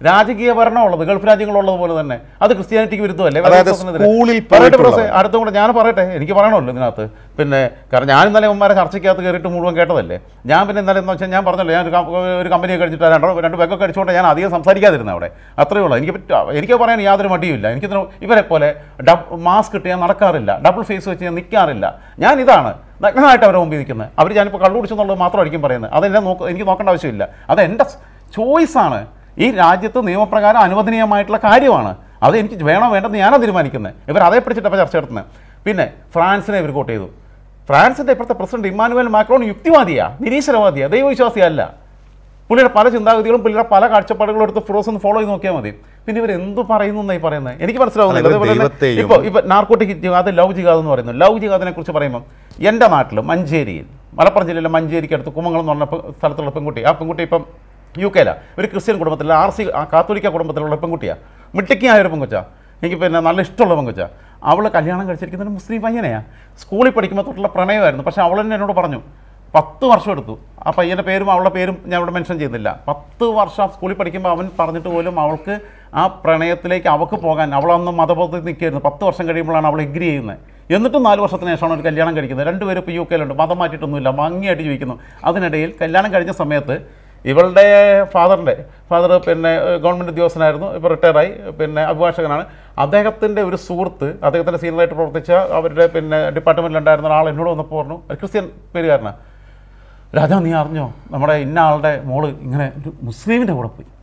രാജകീയ ഭരണമുള്ളത് ഗൾഫ് രാജ്യങ്ങളുള്ളത് പോലെ തന്നെ അത് ക്രിസ്ത്യാനിറ്റിക്ക് വിരുദ്ധമല്ലേ അതായത് വേദപുസ്തകത്തിനെതിരെ. സ്കൂളിൽ പറയട്ടെ പോയിട്ടുള്ളവർ. ബ്രോസേ, അടുത്ത കൂടെ ഞാൻ പറയട്ടെ എനിക്ക് പറയണമല്ലോ ഇതിനകത്ത് പിന്നെ കാരണം ഞാൻ ഇന്നലെ ഉമ്മാരെ ചർച്ചയ്ക്കകത്ത് കയറിയിട്ട് മുഴുവൻ കേട്ടതല്ലേ ഞാൻ പിന്നെ ഇന്നലെ എന്ന് വെച്ചാൽ ഞാൻ പറഞ്ഞല്ലോ ഞാൻ ഒരു കം- ഒരു കമ്പനിയെ കഴിച്ചിട്ട് രണ്ടോ രണ്ട് ബാഗൊക്കെ അടിച്ചുകൊണ്ട് ഞാൻ അധികം സംസാരിക്കാതിരുന്നത് അവിടെ അത്രയേ ഉള്ളൂ എനിക്ക് പറ്റ എനിക്ക് പറയാൻ യാതൊരു മടിയുമില്ല എനിക്ക് ഇതിന് ഇവരെ പോലെ ഡബ് മാസ്ക് ഇട്ട് ഞാൻ നടക്കാറില്ല ഡബിൾ ഫേസ് വെച്ച് ഞാൻ നിൽക്കാറില്ല ഞാൻ ഇതാണ് നഗ്നമായിട്ട് അവരെ മുമ്പിൽ നിൽക്കുന്നത് അവർ ഞാനിപ്പോൾ കള്ളു കുടിച്ചെന്നുള്ളത് മാത്രമായിരിക്കും പറയുന്നത് അതെന്നെ നോക്ക എനിക്ക് നോക്കേണ്ട ആവശ്യമില്ല അത് എൻ്റെ ചോയ്സാണ് ഈ രാജ്യത്ത് നിയമപ്രകാരം അനുവദനീയമായിട്ടുള്ള കാര്യമാണ് അത് എനിക്ക് വേണോ വേണ്ടെന്ന് ഞാനാണ് തീരുമാനിക്കുന്നത് ഇവർ അതേ പിടിച്ചിട്ടപ്പോൾ ചർച്ച നടത്തുന്നത് പിന്നെ ഫ്രാൻസിനെ ഇവർ കോട്ട് ചെയ്തു ഫ്രാൻസിൻ്റെ ഇപ്പോഴത്തെ പ്രസിഡന്റ് ഇമ്മാനുവൽ മാക്രോൺ യുക്തിവാദിയാ നിരീശ്വരവാദിയാ ദൈവവിശ്വാസിയല്ല പുള്ളിയുടെ പല ചിന്താഗതികളും പുള്ളിയുടെ പല കാഴ്ചപ്പാടുകളും എടുത്ത് ഫിറോസ് ഒന്ന് ഫോളോ ചെയ്ത് നോക്കിയാൽ മതി പിന്നെ ഇവർ എന്ത് പറയുന്നു എന്നായി പറയുന്നത് എനിക്ക് മനസ്സിലാവുന്നില്ല അല്ല, ഇവർ അതേപോലെ തന്നെ ദൈവത്തെയും- ഇപ്പോൾ ഇപ്പോൾ നാർക്കോട്ടിക് ജിഹാദ് ലവ് ജിഹാദ് എന്ന് പറയുന്നു ലവ് ജിഹാദിനെ കുറിച്ച് പറയുമ്പോൾ എൻ്റെ നാട്ടിൽ മഞ്ചേരിയിൽ മലപ്പുറം ജില്ലയിലെ മഞ്ചേരിക്ക് അടുത്ത് കുമംഗളം എന്ന് പറഞ്ഞ പെ- സ്ഥലത്തുള്ള പെൺകുട്ടി ആ പെൺകുട്ടി ഇപ്പം യു കെയിലാണ് ഒരു ക്രിസ്ത്യൻ കുടുംബത്തിലെ ആർ സി കാത്തോലിക്ക കുടുംബത്തിലുള്ള പെൺകുട്ടിയാണ് മിട്ടിക്കായ ഒരു പെൺകുച്ച എനിക്ക് പിന്നെ നല്ല ഇഷ്ടമുള്ള പെൺകുച്ച അവൾ കല്യാണം കഴിച്ചിരിക്കുന്നത് ഒരു മുസ്ലിം പയ്യനെയാണ് സ്കൂളിൽ പഠിക്കുമ്പോൾ തൊട്ടുള്ള പ്രണയമായിരുന്നു പക്ഷേ അവൾ തന്നെ എന്നോട് പറഞ്ഞു പത്ത് വർഷം എടുത്തു ആ പയ്യൻ്റെ പേരും അവളുടെ പേരും ഞാൻ ഇവിടെ മെൻഷൻ ചെയ്യുന്നില്ല പത്ത് വർഷം സ്കൂളിൽ പഠിക്കുമ്പോൾ അവൻ പറഞ്ഞിട്ട് പോലും അവൾക്ക് ആ പ്രണയത്തിലേക്ക് അവൾക്ക് പോകാൻ അവളന്ന് മതബോധത്തിൽ നിൽക്കുകയായിരുന്നു പത്ത് വർഷം കഴിയുമ്പോഴാണ് അവൾ എഗ്രി ചെയ്യുന്നത് എന്നിട്ടും നാല് വർഷത്തിന് ശേഷമാണ് ഒരു കല്യാണം കഴിക്കുന്നത് രണ്ടുപേരും ഇപ്പോൾ യു കെയിലുണ്ട് മതം മാറ്റിയിട്ടൊന്നുമില്ല ഭംഗിയായിട്ട് ജീവിക്കുന്നു അതിനിടയിൽ കല്യാണം കഴിഞ്ഞ സമയത്ത് ഇവളുടെ ഫാദറിൻ്റെ ഫാദർ പിന്നെ ഗവൺമെൻറ് ഉദ്യോഗസ്ഥനായിരുന്നു ഇപ്പോൾ റിട്ടയറായി പിന്നെ അഭിഭാഷകനാണ് അദ്ദേഹത്തിൻ്റെ ഒരു സുഹൃത്ത് അദ്ദേഹത്തിൻ്റെ സീനിയറായിട്ട് പ്രവർത്തിച്ച അവരുടെ പിന്നെ ഡിപ്പാർട്ട്മെൻറ്റിലുണ്ടായിരുന്ന ഒരാൾ എന്നോട് വന്നപ്പോൾ പറഞ്ഞു ഒരു ക്രിസ്ത്യൻ പേരുകാരനാണ് രാജാ നീ അറിഞ്ഞോ നമ്മുടെ ഇന്ന ആളുടെ മോള് ഇങ്ങനെ ഒരു മുസ്ലിമിൻ്റെ കൂടെ പോയി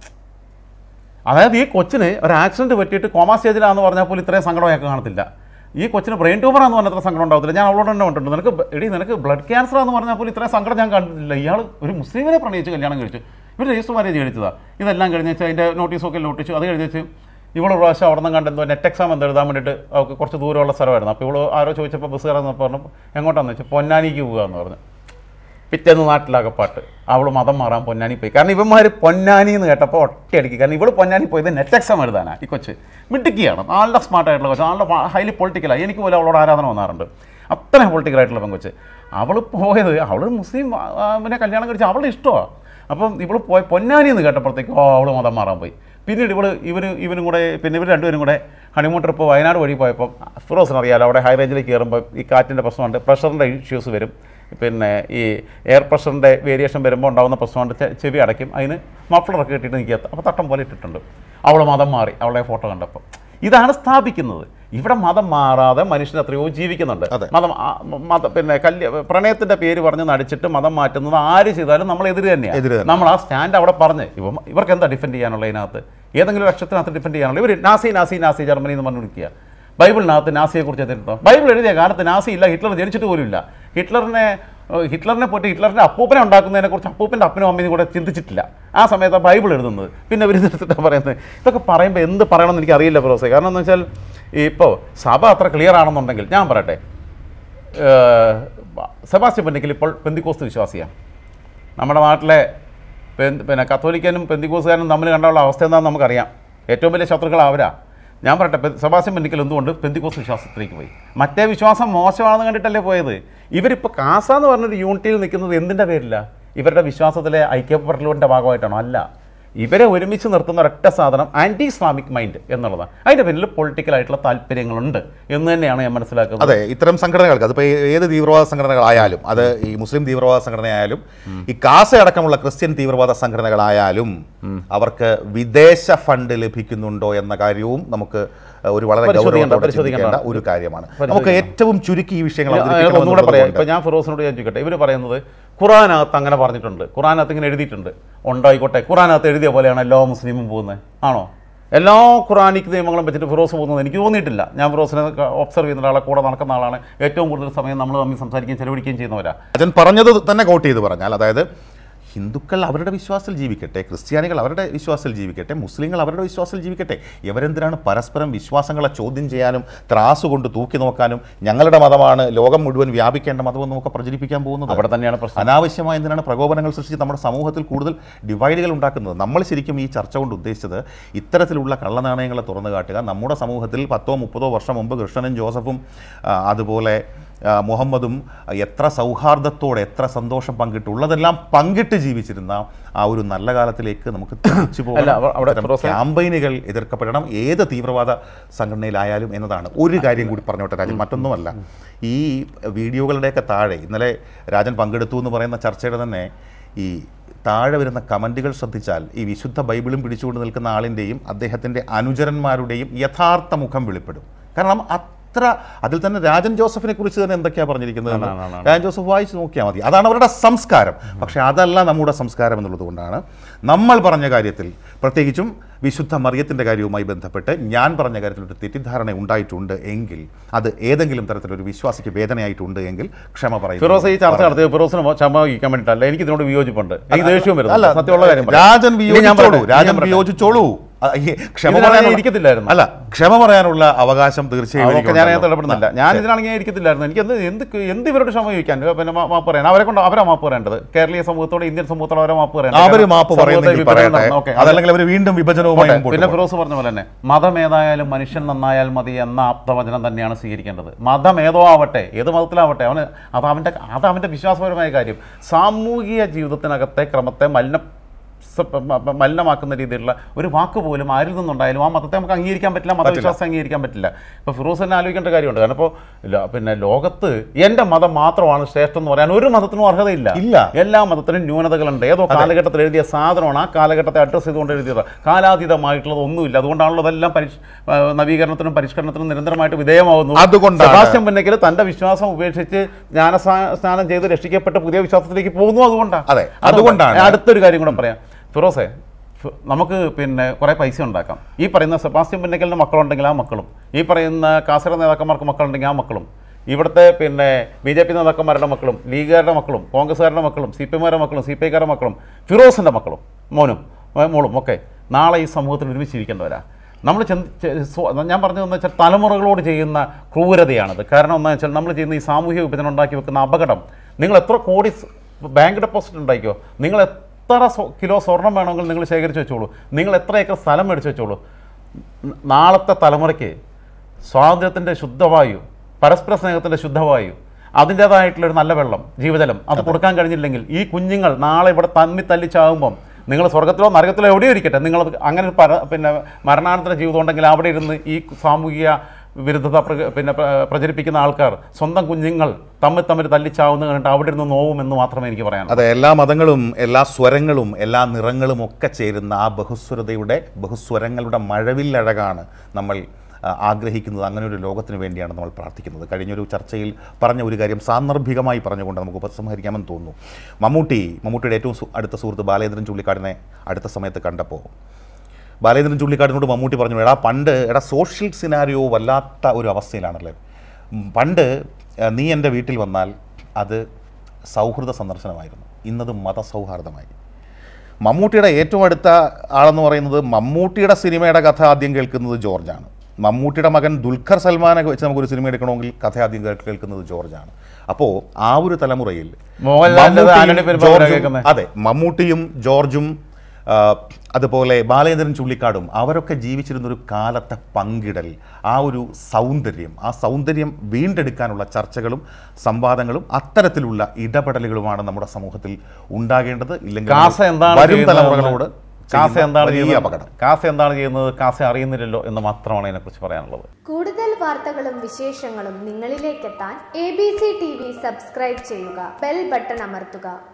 അതായത് ഈ കൊച്ചിന് ഒരു ആക്സിഡൻറ്റ് പറ്റിയിട്ട് കോമാ സ്റ്റേജിലാന്ന് പറഞ്ഞാൽ പോലും ഇത്രയും സങ്കടം അയാൾക്ക് കാണത്തില്ല ഈ കൊച്ചിന് ബ്രെയിൻ ട്യൂമറാന്ന് പറഞ്ഞാൽ അത്ര സങ്കടം ഉണ്ടാവത്തില്ല ഞാൻ അവളോട് തന്നെ കണ്ടിട്ടുണ്ട് നിനക്ക് ബ- എടി നിനക്ക് ബ്ലഡ് ക്യാൻസർ ആണെന്ന് പറഞ്ഞാൽ പോലും ഇത്രയും സങ്കടം ഞാൻ കണ്ടിട്ടില്ല ഇയാൾ ഒരു മുസ്ലിമിനെ പ്രണയിച്ച് കല്യാണം കഴിച്ചു ഇവർ രജിസ്റ്റർ മാരേജ് കഴിച്ചതാണ് ഇതെല്ലാം കഴിഞ്ഞ് വെച്ചാൽ അതിൻ്റെ നോട്ടീസൊക്കെ ഒട്ടിച്ചു അത് കഴിഞ്ഞ് വെച്ച് ഇവള് ഒരു പ്രാവശ്യം അവിടെ നിന്ന് കണ്ടെന്തോ നെറ്റ് എക്സാം എന്ത് എഴുതാൻ വേണ്ടിയിട്ട് അവൾക്ക് കുറച്ച് ദൂരമുള്ള സ്ഥലമായിരുന്നു അപ്പോൾ ഇവള് ആരോ ചോദിച്ചപ്പോൾ ബസ് കയറാൻ പറഞ്ഞു എങ്ങോട്ടാന്ന് വെച്ചാൽ പൊന്നാനിക്ക് പോകുക എന്ന് പറഞ്ഞു പിറ്റേന്ന് നാട്ടിലാകപ്പാട്ട് അവൾ മതം മാറാൻ പൊന്നാനി പോയി കാരണം ഇവന്മാർ പൊന്നാനി എന്ന് കേട്ടപ്പോൾ ഒറ്റയടിക്ക് കാരണം ഇവള് പൊന്നാനി പോയത് നെറ്റ് എക്സാം എഴുതാനാണ് ഈ കൊച്ച് മിടുക്കിയാണ് നല്ല സ്മാർട്ടായിട്ടുള്ള കൊച്ച് നല്ല ഹൈലി പൊളിറ്റിക്കലാണ് എനിക്ക് പോലും അവളോട് ആരാധന വന്നാറുണ്ട് അത്രയും പൊളിറ്റിക്കലായിട്ടുള്ള പെങ്കൊച്ച് അവൾ പോയത് അവൾ മുസ്ലിം ആ, പിന്നെ കല്യാണം കഴിച്ച് അവളുടെ ഇഷ്ടമാണ് അപ്പം ഇവൾ പോയി പൊന്നാനി എന്ന് കേട്ടപ്പോഴത്തേക്ക് ഓ അവൾ മതം മാറാൻ പോയി പിന്നീട് ഇവള് ഇവന് ഇവനും കൂടെ പിന്നെ ഇവർ രണ്ടുപേരും കൂടെ ഹണിമൂൺ ട്രിപ്പ് വയനാട് വഴി പോയപ്പോൾ ഫിറോസിന് അറിയാലോ അവിടെ ഹൈ റേഞ്ചിലേക്ക് കയറുമ്പോൾ ഈ കാറ്റിൻ്റെ പ്രശ്നമുണ്ട് പ്രഷറിൻ്റെ ഇഷ്യൂസ് വരും പിന്നെ ഈ എയർ പ്രഷറിൻ്റെ വേരിയേഷൻ വരുമ്പോൾ ഉണ്ടാകുന്ന പ്രശ്നമുണ്ട് ചെ- ചെവി അടയ്ക്കും അതിന് മഫ്ലറൊക്കെ ഇട്ടിട്ട് നിൽക്കുക അപ്പോൾ തട്ടം പോലെ ഇട്ടിട്ടുണ്ട് അവൾ മതം മാറി അവളെ ഫോട്ടോ കണ്ടപ്പോൾ ഇതാണ് സ്ഥാപിക്കുന്നത് ഇവിടെ മതം മാറാതെ മനുഷ്യൻ എത്രയോ ജീവിക്കുന്നുണ്ട് അതെ. മതം ആ, മത പിന്നെ കല്യ പ്രണയത്തിന്റെ പേര് പറഞ്ഞ് നടിച്ചിട്ട് മതം മാറ്റുന്നത് ആര് ചെയ്താലും നമ്മൾ എതിര് എതിര് തന്നെയാണ് തന്നെ. നമ്മൾ ആ സ്റ്റാൻഡ് അവിടെ പറഞ്ഞ് ഇവ ഇവർക്ക് എന്താ ഡിഫെൻഡ് ചെയ്യാനുള്ള ഇതിനകത്ത് ഏതെങ്കിലും ഒരു അക്ഷരത്തിനകത്ത് ഡിഫെൻഡ് ചെയ്യാനുള്ള ഇവർ നാസി നാസി നാസി ജർമ്മനി എന്ന് പറഞ്ഞു വിളിക്കുക ബൈബിളിനകത്ത് നാസിയെ കുറിച്ച് എത്തിയിട്ടുണ്ടോ ബൈബിൾ എഴുതിയ കാലത്ത് നാസി ഇല്ല ഹിറ്റ്ലർ ജനിച്ചിട്ട് പോലും ഇല്ല ഹിറ്റ്ലറിനെ ഏഹ്, ഹിറ്റ്ലറിനെ പോയിട്ട് ഹിറ്റ്ലറിന്റെ അപ്പൂപ്പനെ ഉണ്ടാക്കുന്നതിനെ കുറിച്ച് അപ്പൂപ്പൻ്റെ അപ്പനും അമ്മയും കൂടെ ചിന്തിച്ചിട്ടില്ല ആ സമയത്ത് ആ ബൈബിൾ എഴുതുന്നത് പിന്നെ ഇവർ ഇതെടുത്തിട്ടാണ് പറയുന്നത് ഇതൊക്കെ പറയുമ്പോൾ എന്ത് പറയണമെന്ന് എനിക്ക് അറിയില്ല പ്രോസേ കാരണം എന്ന് വെച്ചാൽ ഇപ്പോൾ സഭ അത്ര ക്ലിയർ ആണെന്നുണ്ടെങ്കിൽ ഞാൻ പറയട്ടെ ഏഹ്, സെബാസ്റ്റ്യൻ പെന്നിക്കൽ ഇപ്പോൾ പെന്തിക്കോസ്ത് വിശ്വാസിയാണ് നമ്മുടെ നാട്ടിലെ പെന്ത് പിന്നെ കത്തോലിക്കനും പെന്തിക്കോസുകാരനും തമ്മിൽ കണ്ടുള്ള അവസ്ഥ എന്താണെന്ന് നമുക്കറിയാം ഏറ്റവും വലിയ ശത്രുക്കൾ അവരാ ഞാൻ പറയട്ടെ പെ- സെബാസ്റ്റ്യൻ പെന്നിക്കൽ എന്തുകൊണ്ട് പെന്തിക്കോസ് വിശ്വാസത്തിലേക്ക് പോയി മറ്റേ വിശ്വാസം മോശമാണെന്ന് കണ്ടിട്ടല്ലേ പോയത് ഇവരിപ്പോൾ കാസ എന്ന് പറഞ്ഞൊരു യൂണിറ്റിയിൽ നിൽക്കുന്നത് എന്തിൻ്റെ പേരില്ല ഇവരുടെ വിശ്വാസത്തിലെ ഐക്യപ്പെടലുവിൻ്റെ ഭാഗമായിട്ടാണോ അല്ല ഇവരെ ഒരുമിച്ച് നിർത്തുന്ന ഒരൊറ്റ സാധനം ആൻറ്റി ഇസ്ലാമിക് മൈൻഡ് എന്നുള്ളതാണ് അതിൻ്റെ പിന്നിൽ പൊളിറ്റിക്കൽ ആയിട്ടുള്ള താല്പര്യങ്ങളുണ്ട് എന്ന് തന്നെയാണ് ഞാൻ മനസ്സിലാക്കുന്നത് അതെ ഇത്തരം സംഘടനകൾക്ക് അതിപ്പോൾ ഏത് തീവ്രവാദ സംഘടനകളായാലും അത് ഈ മുസ്ലിം തീവ്രവാദ സംഘടനയായാലും ഈ കാസ അടക്കമുള്ള ക്രിസ്ത്യൻ തീവ്രവാദ സംഘടനകളായാലും അവർക്ക് വിദേശ ഫണ്ട് ലഭിക്കുന്നുണ്ടോ എന്ന കാര്യവും നമുക്ക് ഒരു വളരെ പരിശോധിക്കേണ്ട, ഗൗരവത്തോടെ പരിശോധിക്കേണ്ട. ചിന്തിക്കേണ്ട ഒരു കാര്യമാണ് പരിശോധിക്കണം. നമുക്ക് ഏറ്റവും ചുരുക്കി ഈ വിഷയങ്ങൾ ഞാൻ അവതരിപ്പിക്കണം ഒന്നുകൂടെ പറയാം എന്നുള്ളതുകൊണ്ട് ഇപ്പൊ ഞാൻ ഫിറോസിനോട് ഞാൻ ചോദിക്കട്ടെ ഇവർ പറയുന്നത് ഖുറാനകത്ത് അങ്ങനെ പറഞ്ഞിട്ടുണ്ട് ഖുറാനകത്ത് ഇങ്ങനെ എഴുതിയിട്ടുണ്ട് ഉണ്ടായിക്കോട്ടെ ഖുറാനകത്ത് എഴുതിയ പോലെയാണ് എല്ലാ മുസ്ലിമും പോകുന്നത് ആണോ എല്ലാ ഖുറാനിക് നിയമങ്ങളും വെച്ചിട്ട് ഫിറോസ് പോകുന്നത് എനിക്ക് തോന്നിയിട്ടില്ല ഞാൻ ഫിറോസിനെ ഒബ്സർവ് ചെയ്യുന്ന ഒരാളെ കൂടെ നടക്കുന്ന ആളാണ് ഏറ്റവും കൂടുതൽ സമയം നമ്മൾ തമ്മിൽ സംസാരിക്കുകയും ചെലവഴിക്കുകയും ചെയ്യുന്നവരാ അച്ഛൻ പറഞ്ഞത് തന്നെ കോട്ട് ചെയ്ത് പറഞ്ഞാൽ അതായത് ഹിന്ദുക്കൾ അവരുടെ വിശ്വാസത്തിൽ ജീവിക്കട്ടെ ക്രിസ്ത്യാനികൾ അവരുടെ വിശ്വാസത്തിൽ ജീവിക്കട്ടെ മുസ്ലിങ്ങൾ അവരുടെ വിശ്വാസത്തിൽ ജീവിക്കട്ടെ ഇവരെന്തിനാണ് പരസ്പരം വിശ്വാസങ്ങളെ ചോദ്യം ചെയ്യാനും ത്രാസ് കൊണ്ട് തൂക്കി നോക്കാനും ഞങ്ങളുടെ മതമാണ് ലോകം മുഴുവൻ വ്യാപിക്കേണ്ട മതമെന്നും ഒക്കെ പ്രചരിപ്പിക്കാൻ പോകുന്നത് അവിടെ തന്നെയാണ് പ്രശ്നം അനാവശ്യമായ എന്തിനാണ് പ്രകോപനങ്ങൾ സൃഷ്ടിച്ച് നമ്മുടെ സമൂഹത്തിൽ കൂടുതൽ ഡിവൈഡുകൾ ഉണ്ടാക്കുന്നത് നമ്മൾ ശരിക്കും ഈ ചർച്ച കൊണ്ട് ഉദ്ദേശിച്ചത് ഇത്തരത്തിലുള്ള കള്ളനാണയങ്ങളെ തുറന്നു കാട്ടുക നമ്മുടെ സമൂഹത്തിൽ പത്തോ മുപ്പതോ വർഷം മുമ്പ് കൃഷ്ണനും ജോസഫും ആ, അതുപോലെ ആ, മുഹമ്മദും എത്ര സൗഹാർദ്ദത്തോടെ എത്ര സന്തോഷം പങ്കിട്ടുള്ളതെല്ലാം പങ്കിട്ട് ജീവിച്ചിരുന്ന ആ ഒരു നല്ല കാലത്തിലേക്ക് നമുക്ക് തിരിച്ചു അല്ല, അവ- അവിടെ ഇത്തരം ഫിറോസെ- ക്യാമ്പയിനുകൾ എതിർക്കപ്പെടണം ഏത് തീവ്രവാദ സംഘടനയിലായാലും എന്നതാണ് ഒരു കാര്യം കൂടി പറഞ്ഞോട്ടെ രാജൻ മറ്റൊന്നുമല്ല ഈ വീഡിയോകളുടെയൊക്കെ താഴെ ഇന്നലെ രാജൻ പങ്കെടുത്തു എന്ന് പറയുന്ന ചർച്ചയുടെ തന്നെ ഈ താഴെ വരുന്ന കമൻറ്റുകൾ ശ്രദ്ധിച്ചാൽ ഈ വിശുദ്ധ ബൈബിളും പിടിച്ചുകൊണ്ട് നിൽക്കുന്ന ആളിൻ്റെയും അദ്ദേഹത്തിൻ്റെ അനുചരന്മാരുടെയും യഥാർത്ഥ മുഖം വെളിപ്പെടും കാരണം അത്ര അതിൽ തന്നെ രാജൻ ജോസഫിനെ കുറിച്ച് തന്നെ എന്തൊക്കെയാണ് പറഞ്ഞിരിക്കുന്നത് എന്ന് ആണ്, ആണ്, ആണ്. രാജൻ ജോസഫ് വായിച്ച് നോക്കിയാൽ മതി അതാണ് അവരുടെ സംസ്കാരം പക്ഷേ അതല്ല നമ്മുടെ സംസ്കാരം എന്നുള്ളത് കൊണ്ടാണ് നമ്മൾ പറഞ്ഞ കാര്യത്തിൽ പ്രത്യേകിച്ചും വിശുദ്ധ മറിയത്തിൻ്റെ കാര്യവുമായി ബന്ധപ്പെട്ട് ഞാൻ പറഞ്ഞ കാര്യത്തിൽ ഒരു തെറ്റിദ്ധാരണ ഉണ്ടായിട്ടുണ്ട് എങ്കിൽ അത് ഏതെങ്കിലും തരത്തിലൊരു വിശ്വാസിക്ക് വേദനയായിട്ടുണ്ട് എങ്കിൽ ക്ഷമ പറയും ഫിറോസ് ഈ ചർച്ച നടത്തിയത് ഫിറോസിന് ക്ഷമ വഹിക്കാൻ വേണ്ടിയിട്ടല്ല എനിക്ക് ഇതിനോട് വിയോജിപ്പുണ്ട് എനിക്ക് ദേഷ്യവും അല്ല വരുന്നു സത്യമുള്ള കാര്യം പറയാം. രാജൻ ഇനി ഞാൻ വിയോജിച്ചോളൂ പറയട്ടെ, രാജൻ ഞാൻ പറയട്ടെ. വിയോജിച്ചോളൂ ആ, ഈ ക്ഷമ ഇതിനാണെങ്കിൽ പറയാനുള്ള ഇരിക്കത്തില്ലായിരുന്നു. അല്ല ക്ഷമ പറയാനുള്ള അവകാശം തീർച്ചയായും അതൊക്കെ ഞാൻ എനിക്കുണ്ടല്ലോ. അതിനകത്ത് ഇടപെടുന്നില്ല ഞാൻ ഇതിനാണെങ്കിൽ ഇരിക്കത്തില്ലായിരുന്നു എനിക്ക് എന്ത് എന്ത് എന്ത് ഇവരോട് ക്ഷമ ചോദിക്കാൻ പിന്നെ മാ- മാപ്പ് പറയാൻ അവരെ കൊണ്ട് അവരാ മാപ്പ് പറയേണ്ടത് കേരളീയ സമൂഹത്തോട് ഇന്ത്യൻ സമൂഹത്തോട് അവരെ മാപ്പ് പറയേണ്ടത് അവര് കാരണം മാപ്പ് സമൂഹത്തെ പറയുന്നെങ്കിൽ വിഭജനം പറയട്ടെ നടന്നു. ഓക്കേ, അത് അതല്ലെങ്കിൽ അവർ വീണ്ടും വിഭജനവുമായി പോട്ടെ. മുമ്പോട്ട് പിന്നെ പോകും. ഫിറോസ് പറഞ്ഞ പോലെ തന്നെ മതം ഏതായാലും മനുഷ്യൻ നന്നായാൽ മതി എന്ന ആപ്തവചനം തന്നെയാണ് സ്വീകരിക്കേണ്ടത് മതം ഏതോ ആവട്ടെ ഏത് മതത്തിലാവട്ടെ അവന് അത് അവൻ്റെ അത് അവൻ്റെ വിശ്വാസപരമായ കാര്യം സാമൂഹിക ജീവിതത്തിനകത്തെ ക്രമത്തെ മലിന സ- മ- മ- മലിനമാക്കുന്ന രീതിയിലുള്ള ഒരു വാക്ക് പോലും ആരിൽ നിന്നുണ്ടായാലും ആ മതത്തെ നമുക്ക് അംഗീകരിക്കാൻ പറ്റില്ല മതവിശ്വാസം അംഗീകരിക്കാൻ പറ്റില്ല ഇപ്പോൾ ഫിറോസ് തന്നെ ആലോചിക്കേണ്ട കാര്യമുണ്ട് കാരണം ഇപ്പോൾ ല- പിന്നെ ലോകത്ത് എൻ്റെ മതം മാത്രമാണ് ശ്രേഷ്ഠം എന്ന് പറയാൻ ഒരു മതത്തിനും അർഹതയില്ല ഇല്ല. എല്ലാ മതത്തിനും ന്യൂനതകളുണ്ട് ഏതോ കാലഘട്ടത്തിൽ എഴുതിയ സാധനമാണ് ആ കാലഘട്ടത്തെ അഡ്രസ്സ് ചെയ്തുകൊണ്ട് എഴുതിയത് കാലാതീതമായിട്ടുള്ളത് ഒന്നുമില്ല അതുകൊണ്ടാണല്ലോ അതെല്ലാം പരിഷ് ആ, നവീകരണത്തിനും പരിഷ്കരണത്തിനും നിരന്തരമായിട്ട് വിധേയമാവുന്നു അതുകൊണ്ടാണ്. സെബാസ്റ്റ്യൻ പുന്നക്കൽ തന്റെ വിശ്വാസം ഉപേക്ഷിച്ച് ജ്ഞാനസ്നാ- സ്നാനം ചെയ്ത് രക്ഷിക്കപ്പെട്ട് പുതിയ വിശ്വാസത്തിലേക്ക് പോകുന്നു അതുകൊണ്ടാണ് അതെ, അതുകൊണ്ടാണ്. അടുത്തൊരു കാര്യം കൂടെ പറയാം ഫിറോസെ ഫി- നമുക്ക് പിന്നെ കുറേ പൈസ ഉണ്ടാക്കാം ഈ പറയുന്ന സെബാസ്റ്റ്യൻ പുന്നക്കലിന് മക്കളുണ്ടെങ്കിൽ ആ മക്കളും ഈ പറയുന്ന കാസർഗോഡ് നേതാക്കന്മാർക്ക് മക്കളുണ്ടെങ്കിൽ ആ മക്കളും ഇവിടുത്തെ പിന്നെ ബി ജെ പി നേതാക്കന്മാരുടെ മക്കളും ലീഗുകാരുടെ മക്കളും കോൺഗ്രസ്സുകാരുടെ മക്കളും സി പി എമ്മാരുടെ മക്കളും സി പി ഐക്കാരുടെ മക്കളും ഫിറോസിൻ്റെ മക്കളും മോനും ഏ, മോളും ഒക്കെ നാളെ ഈ സമൂഹത്തിൽ ഒരുമിച്ചിരിക്കേണ്ടവരാ നമ്മൾ ചെന്ന് ചെ- സ്വ- ഞാൻ പറഞ്ഞതെന്ന് വെച്ചാൽ തലമുറകളോട് ചെയ്യുന്ന ക്രൂരതയാണത് കാരണം എന്താണെന്ന് വെച്ചാൽ നമ്മൾ ചെയ്യുന്ന ഈ സാമൂഹിക വിഭജനം ഉണ്ടാക്കി വെക്കുന്ന അപകടം നിങ്ങൾ എത്ര കോടി സ് ബാങ്ക് ഡെപ്പോസിറ്റ് ഉണ്ടാക്കിയോ നിങ്ങൾ എത്ര സ്വ- കിലോ സ്വർണം വേണമെങ്കിൽ നിങ്ങൾ ശേഖരിച്ച് വെച്ചോളൂ നിങ്ങൾ എത്ര ഏക്കർ സ്ഥലം മേടിച്ച് വെച്ചോളൂ ന- നാളത്തെ തലമുറയ്ക്ക് സ്വാതന്ത്ര്യത്തിൻ്റെ ശുദ്ധവായു പരസ്പര സ്നേഹത്തിൻ്റെ ശുദ്ധവായു അതിൻ്റേതായിട്ടുള്ളൊരു നല്ല വെള്ളം ജീവജലം അത് കൊടുക്കാൻ കഴിഞ്ഞില്ലെങ്കിൽ ഈ കുഞ്ഞുങ്ങൾ നാളെ ഇവിടെ തമ്മി തല്ലിച്ചാകുമ്പം നിങ്ങൾ സ്വർഗത്തിലോ നരകത്തിലോ എവിടെയോ ഇരിക്കട്ടെ നിങ്ങൾ അങ്ങനെ ഒരു പര പിന്നെ മരണാനന്തര ജീവിതം ഉണ്ടെങ്കിൽ അവിടെ ഇരുന്ന് ഈ സാമൂഹിക വിരുദ്ധത പ്ര- പിന്നെ പ്ര- പ്രചരിപ്പിക്കുന്ന ആൾക്കാർ സ്വന്തം കുഞ്ഞുങ്ങൾ തമ്മിൽ തമ്മിൽ തല്ലിച്ചാവുന്ന കണ്ടിട്ട് അവിടെ ഇരുന്ന് നോവുമെന്ന് മാത്രമേ എനിക്ക് പറയാനുള്ളൂ അതെ എല്ലാ മതങ്ങളും എല്ലാ സ്വരങ്ങളും എല്ലാ നിറങ്ങളും ഒക്കെ ചേരുന്ന ആ ബഹുസ്വരതയുടെ ബഹുസ്വരങ്ങളുടെ മഴവില്ലഴകാണ് നമ്മൾ ആ, ആഗ്രഹിക്കുന്നത് അങ്ങനെ ഒരു ലോകത്തിന് വേണ്ടിയാണ് നമ്മൾ പ്രാർത്ഥിക്കുന്നത് കഴിഞ്ഞൊരു ചർച്ചയിൽ പറഞ്ഞ ഒരു കാര്യം സാന്ദർഭികമായി പറഞ്ഞുകൊണ്ട് നമുക്ക് ഉപസംഹരിക്കാമെന്ന് തോന്നുന്നു മമ്മൂട്ടി മമ്മൂട്ടിയുടെ ഏറ്റവും സു- അടുത്ത സുഹൃത്ത് ബാലേന്ദ്രൻ ചുള്ളിക്കാടിനെ അടുത്ത സമയത്ത് കണ്ടപ്പോൾ ബാലേന്ദ്രൻ ചുള്ളിക്കാടിനോട് മമ്മൂട്ടി പറഞ്ഞു എടാ പണ്ട് എടാ സോഷ്യൽ സിനാരിയോ വല്ലാത്ത ഒരു അവസ്ഥയിലാണല്ലേ ഉം, പണ്ട് ആ, നീ എൻ്റെ വീട്ടിൽ വന്നാൽ അത് സൗഹൃദ സന്ദർശനമായിരുന്നു ഇന്നത് മതസൗഹാർദ്ദമായി മമ്മൂട്ടിയുടെ ഏറ്റവും അടുത്ത ആളെന്ന് പറയുന്നത് മമ്മൂട്ടിയുടെ സിനിമയുടെ കഥ ആദ്യം കേൾക്കുന്നത് ജോർജാണ് മമ്മൂട്ടിയുടെ മകൻ ദുൽഖർ സൽമാനെ വെച്ച് നമുക്കൊരു സിനിമ എടുക്കണമെങ്കിൽ കഥ ആദ്യം കേൾ- കേൾക്കുന്നത് ജോർജാണ് അപ്പോൾ ആ ഒരു തലമുറയിൽ മോഹൻലാലിന്റെ മമ്മൂട്ടിയും ആന്റണി പെരുമ്പാവൂരാ ജോർജും- കേൾക്കുന്നെ. അതെ മമ്മൂട്ടിയും ജോർജും ആ, അതുപോലെ ബാലേന്ദ്രൻ ചുള്ളിക്കാടും അവരൊക്കെ ജീവിച്ചിരുന്നൊരു കാലത്തെ പങ്കിടൽ ആ ഒരു സൗന്ദര്യം ആ സൗന്ദര്യം വീണ്ടെടുക്കാനുള്ള ചർച്ചകളും സംവാദങ്ങളും അത്തരത്തിലുള്ള ഇടപെടലുകളുമാണ് നമ്മുടെ സമൂഹത്തിൽ ഉണ്ടാകേണ്ടത് ഇല്ലെങ്കിൽ കാസ എന്താണ് വരും ചെയ്യുന്നതെന്ന് തലമുറകളോട് കാസ ചെയ്യുന്ന എന്താണ് വലിയ ചെയ്യുന്നത് അപകടം കാസ എന്താണ് ചെയ്യുന്നത് കാസ അറിയുന്നില്ലല്ലോ എന്ന് മാത്രമാണ് അതിനെക്കുറിച്ച് പറയാനുള്ളത് കൂടുതൽ വാർത്തകളും വിശേഷങ്ങളും നിങ്ങളിലേക്കെത്താൻ A B C T V subscribe ചെയ്യുക ബെൽ ബട്ടൺ അമർത്തുക